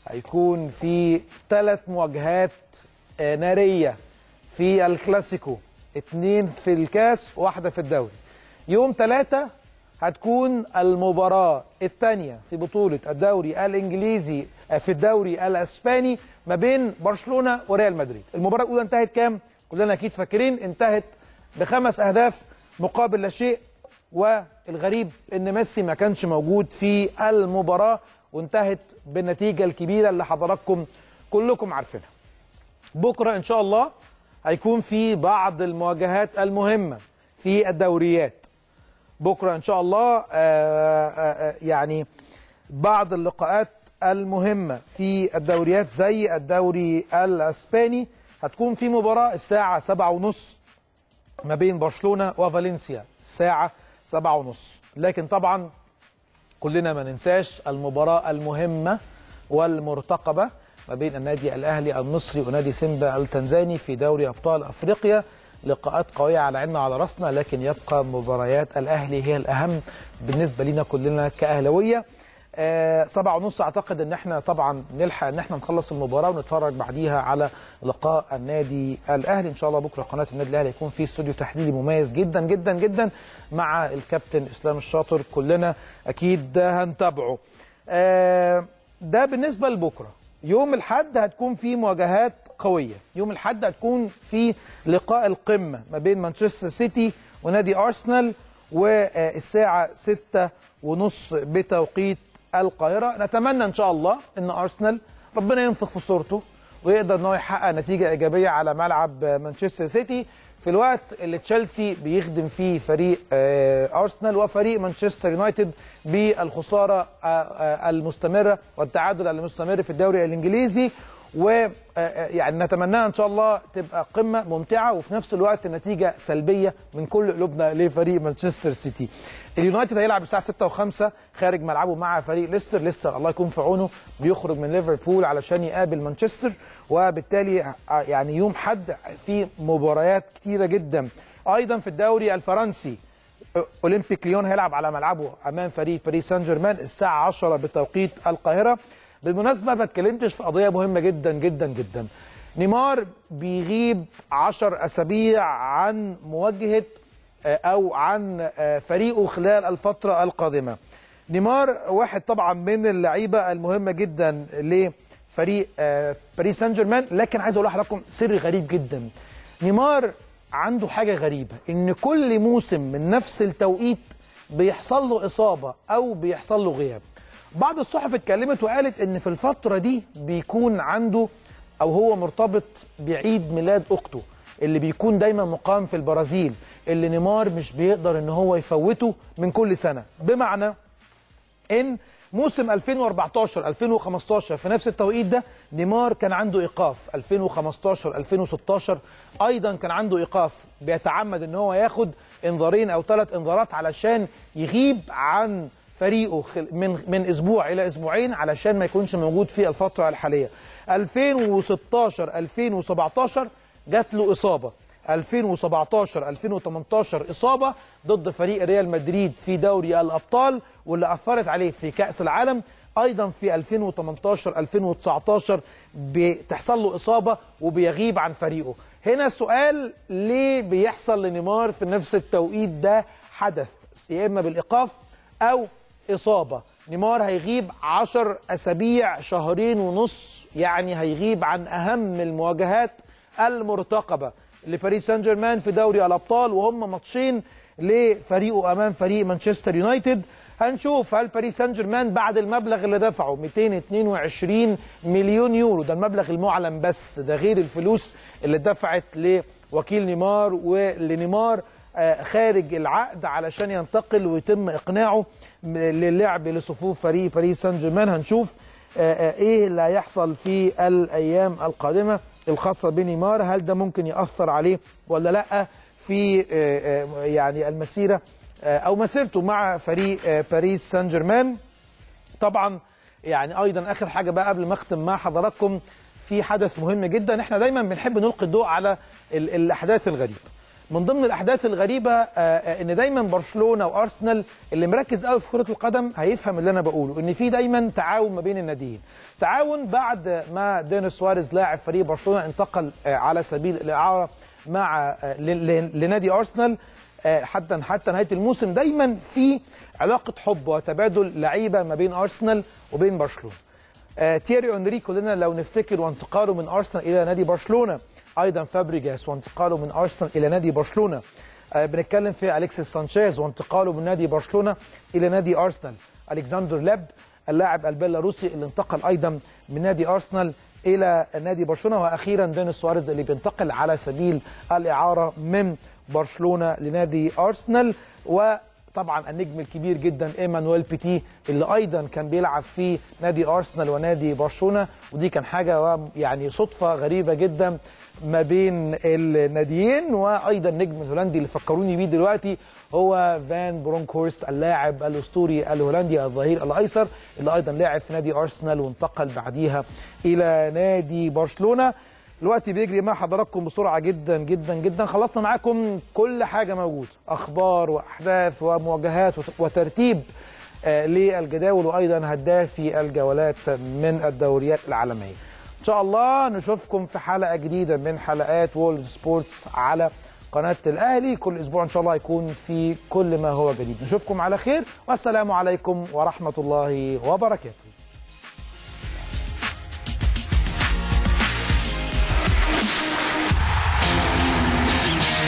هيكون في ثلاث مواجهات آه، ناريه في الكلاسيكو اتنين في الكاس واحده في الدوري يوم ثلاثة هتكون المباراة الثانية في بطولة الدوري الإنجليزي آه، في الدوري الأسباني ما بين برشلونة وريال مدريد المباراة الأولى انتهت كام؟ كلنا أكيد فاكرين انتهت بخمس أهداف مقابل لا شيء والغريب ان ميسي ما كانش موجود في المباراه وانتهت بالنتيجه الكبيره اللي حضراتكم كلكم عارفينها. بكره ان شاء الله هيكون في بعض المواجهات المهمه في الدوريات. بكره ان شاء الله آه، آه، آه، يعني بعض اللقاءات المهمه في الدوريات زي الدوري الاسباني هتكون في مباراه الساعه 7:30 ما بين برشلونه وفالنسيا الساعه سبعة ونص لكن طبعا كلنا ما ننساش المباراة المهمة والمرتقبة ما بين النادي الأهلي المصري ونادي سيمبا التنزاني في دوري أبطال أفريقيا لقاءات قوية على عيننا وعلى راسنا لكن يبقى مباريات الأهلي هي الأهم بالنسبة لنا كلنا كأهلوية آه سبعة ونص اعتقد ان احنا طبعا نلحق ان احنا نخلص المباراه ونتفرج بعديها على لقاء النادي الاهلي ان شاء الله بكره قناه النادي الاهلي يكون في استوديو تحليلي مميز جدا جدا جدا مع الكابتن اسلام الشاطر كلنا اكيد هنتابعه آه ده بالنسبه لبكره يوم الحد هتكون في مواجهات قويه يوم الحد هتكون في لقاء القمه ما بين مانشستر سيتي ونادي ارسنال والساعه 6 ونص بتوقيت القاهره نتمنى ان شاء الله ان ارسنال ربنا ينفخ في صورته ويقدر ان هو يحقق نتيجه ايجابيه على ملعب مانشستر سيتي في الوقت اللي تشيلسي بيخدم فيه فريق آه، ارسنال وفريق مانشستر يونايتد بالخساره آه، آه، المستمره والتعادل المستمر في الدوري الانجليزي و آه، يعني نتمناها ان شاء الله تبقى قمه ممتعه وفي نفس الوقت نتيجه سلبيه من كل قلوبنا لفريق مانشستر سيتي. اليونايتد هيلعب الساعه 6 و5 خارج ملعبه مع فريق ليستر، ليستر الله يكون في عونه بيخرج من ليفربول علشان يقابل مانشستر وبالتالي آه، يعني يوم حد في مباريات كتيره جدا. ايضا في الدوري الفرنسي اولمبيك ليون هيلعب على ملعبه امام فريق باريس سان جيرمان الساعه 10 بتوقيت القاهره بالمناسبه ما اتكلمتش في قضيه مهمه جدا جدا جدا نيمار بيغيب 10 اسابيع عن مواجهه آه، او عن آه، فريقه خلال الفتره القادمه نيمار واحد طبعا من اللعيبه المهمه جدا لفريق آه، باريس سان جيرمان لكن عايز اقول لحضراتكم سر غريب جدا نيمار عنده حاجه غريبه ان كل موسم من نفس التوقيت بيحصل له اصابه او بيحصل له غياب بعض الصحف اتكلمت وقالت ان في الفتره دي بيكون عنده او هو مرتبط بعيد ميلاد اخته اللي بيكون دايما مقام في البرازيل اللي نيمار مش بيقدر ان هو يفوته من كل سنه بمعنى ان موسم 2014 2015 في نفس التوقيت ده نيمار كان عنده ايقاف 2015 2016 ايضا كان عنده ايقاف بيتعمد ان هو ياخد انذارين او ثلاث انذارات علشان يغيب عن فريقه خل- من من اسبوع الى اسبوعين علشان ما يكونش موجود في الفتره الحاليه 2016 2017 جات له اصابه 2017 2018 اصابه ضد فريق ريال مدريد في دوري الابطال واللي اثرت عليه في كاس العالم ايضا في 2018 2019 بتحصل له اصابه وبيغيب عن فريقه هنا سؤال ليه بيحصل لنيمار في نفس التوقيت ده حدث يا اما بالايقاف او اصابه نيمار هيغيب 10 اسابيع شهرين ونص يعني هيغيب عن اهم المواجهات المرتقبه لباريس سان جيرمان في دوري الابطال وهم ماتشين لفريقه امام فريق مانشستر يونايتد هنشوف هل باريس سان جيرمان بعد المبلغ اللي دفعه 222 مليون يورو ده المبلغ المعلن بس ده غير الفلوس اللي دفعت لوكيل نيمار ولنيمار آه، خارج العقد علشان ينتقل ويتم اقناعه م- للعب لصفوف فريق باريس سان جيرمان هنشوف آه، آه، ايه اللي هيحصل في الايام القادمه الخاصه بنيمار هل ده ممكن ياثر عليه ولا لا في آه، آه، يعني المسيره آه، او مسيرته مع فريق آه، باريس سان جيرمان طبعا يعني ايضا اخر حاجه بقى قبل ما اختم مع حضراتكم في حدث مهم جدا احنا دايما بنحب نلقي الضوء على ال- الاحداث الغريبه من ضمن الاحداث الغريبه آه، آه، ان دايما برشلونه وارسنال اللي مركز قوي في كره القدم هيفهم اللي انا بقوله ان في دايما تعاون ما بين الناديين تعاون بعد ما دينيس سواريز لاعب فريق برشلونه انتقل آه، على سبيل الاعاره مع آه، ل- ل- لنادي ارسنال آه، حتى حتى نهايه الموسم دايما في علاقه حب وتبادل لعيبه ما بين ارسنال وبين برشلونه آه، تيري اونري كلنا لو نفتكر وانتقاله من ارسنال الى نادي برشلونه ايضا فابريجاس وانتقاله من ارسنال الى نادي برشلونه آه، بنتكلم في اليكسيس سانشيز وانتقاله من نادي برشلونه الى نادي ارسنال الكسندر لاب اللاعب البيلاروسي اللي انتقل ايضا من نادي ارسنال الى نادي برشلونه واخيرا دينيس سواريز اللي بينتقل على سبيل الاعاره من برشلونه لنادي ارسنال وطبعا النجم الكبير جدا ايمانويل بيتي اللي ايضا كان بيلعب في نادي ارسنال ونادي برشلونه ودي كان حاجه يعني صدفه غريبه جدا ما بين الناديين وايضا النجم الهولندي اللي فكروني بيه دلوقتي هو فان برونكهورست اللاعب الاسطوري الهولندي الظهير الايسر اللي ايضا لعب في نادي ارسنال وانتقل بعديها الى نادي برشلونه الوقت بيجري مع حضراتكم بسرعه جدا جدا جدا خلصنا معاكم كل حاجه موجود اخبار واحداث ومواجهات وت- وترتيب آه، للجداول وايضا هدافي الجولات من الدوريات العالميه ان شاء الله نشوفكم في حلقه جديده من حلقات وولد سبورتس على قناه الاهلي كل اسبوع ان شاء الله يكون في كل ما هو جديد نشوفكم على خير والسلام عليكم ورحمه الله وبركاته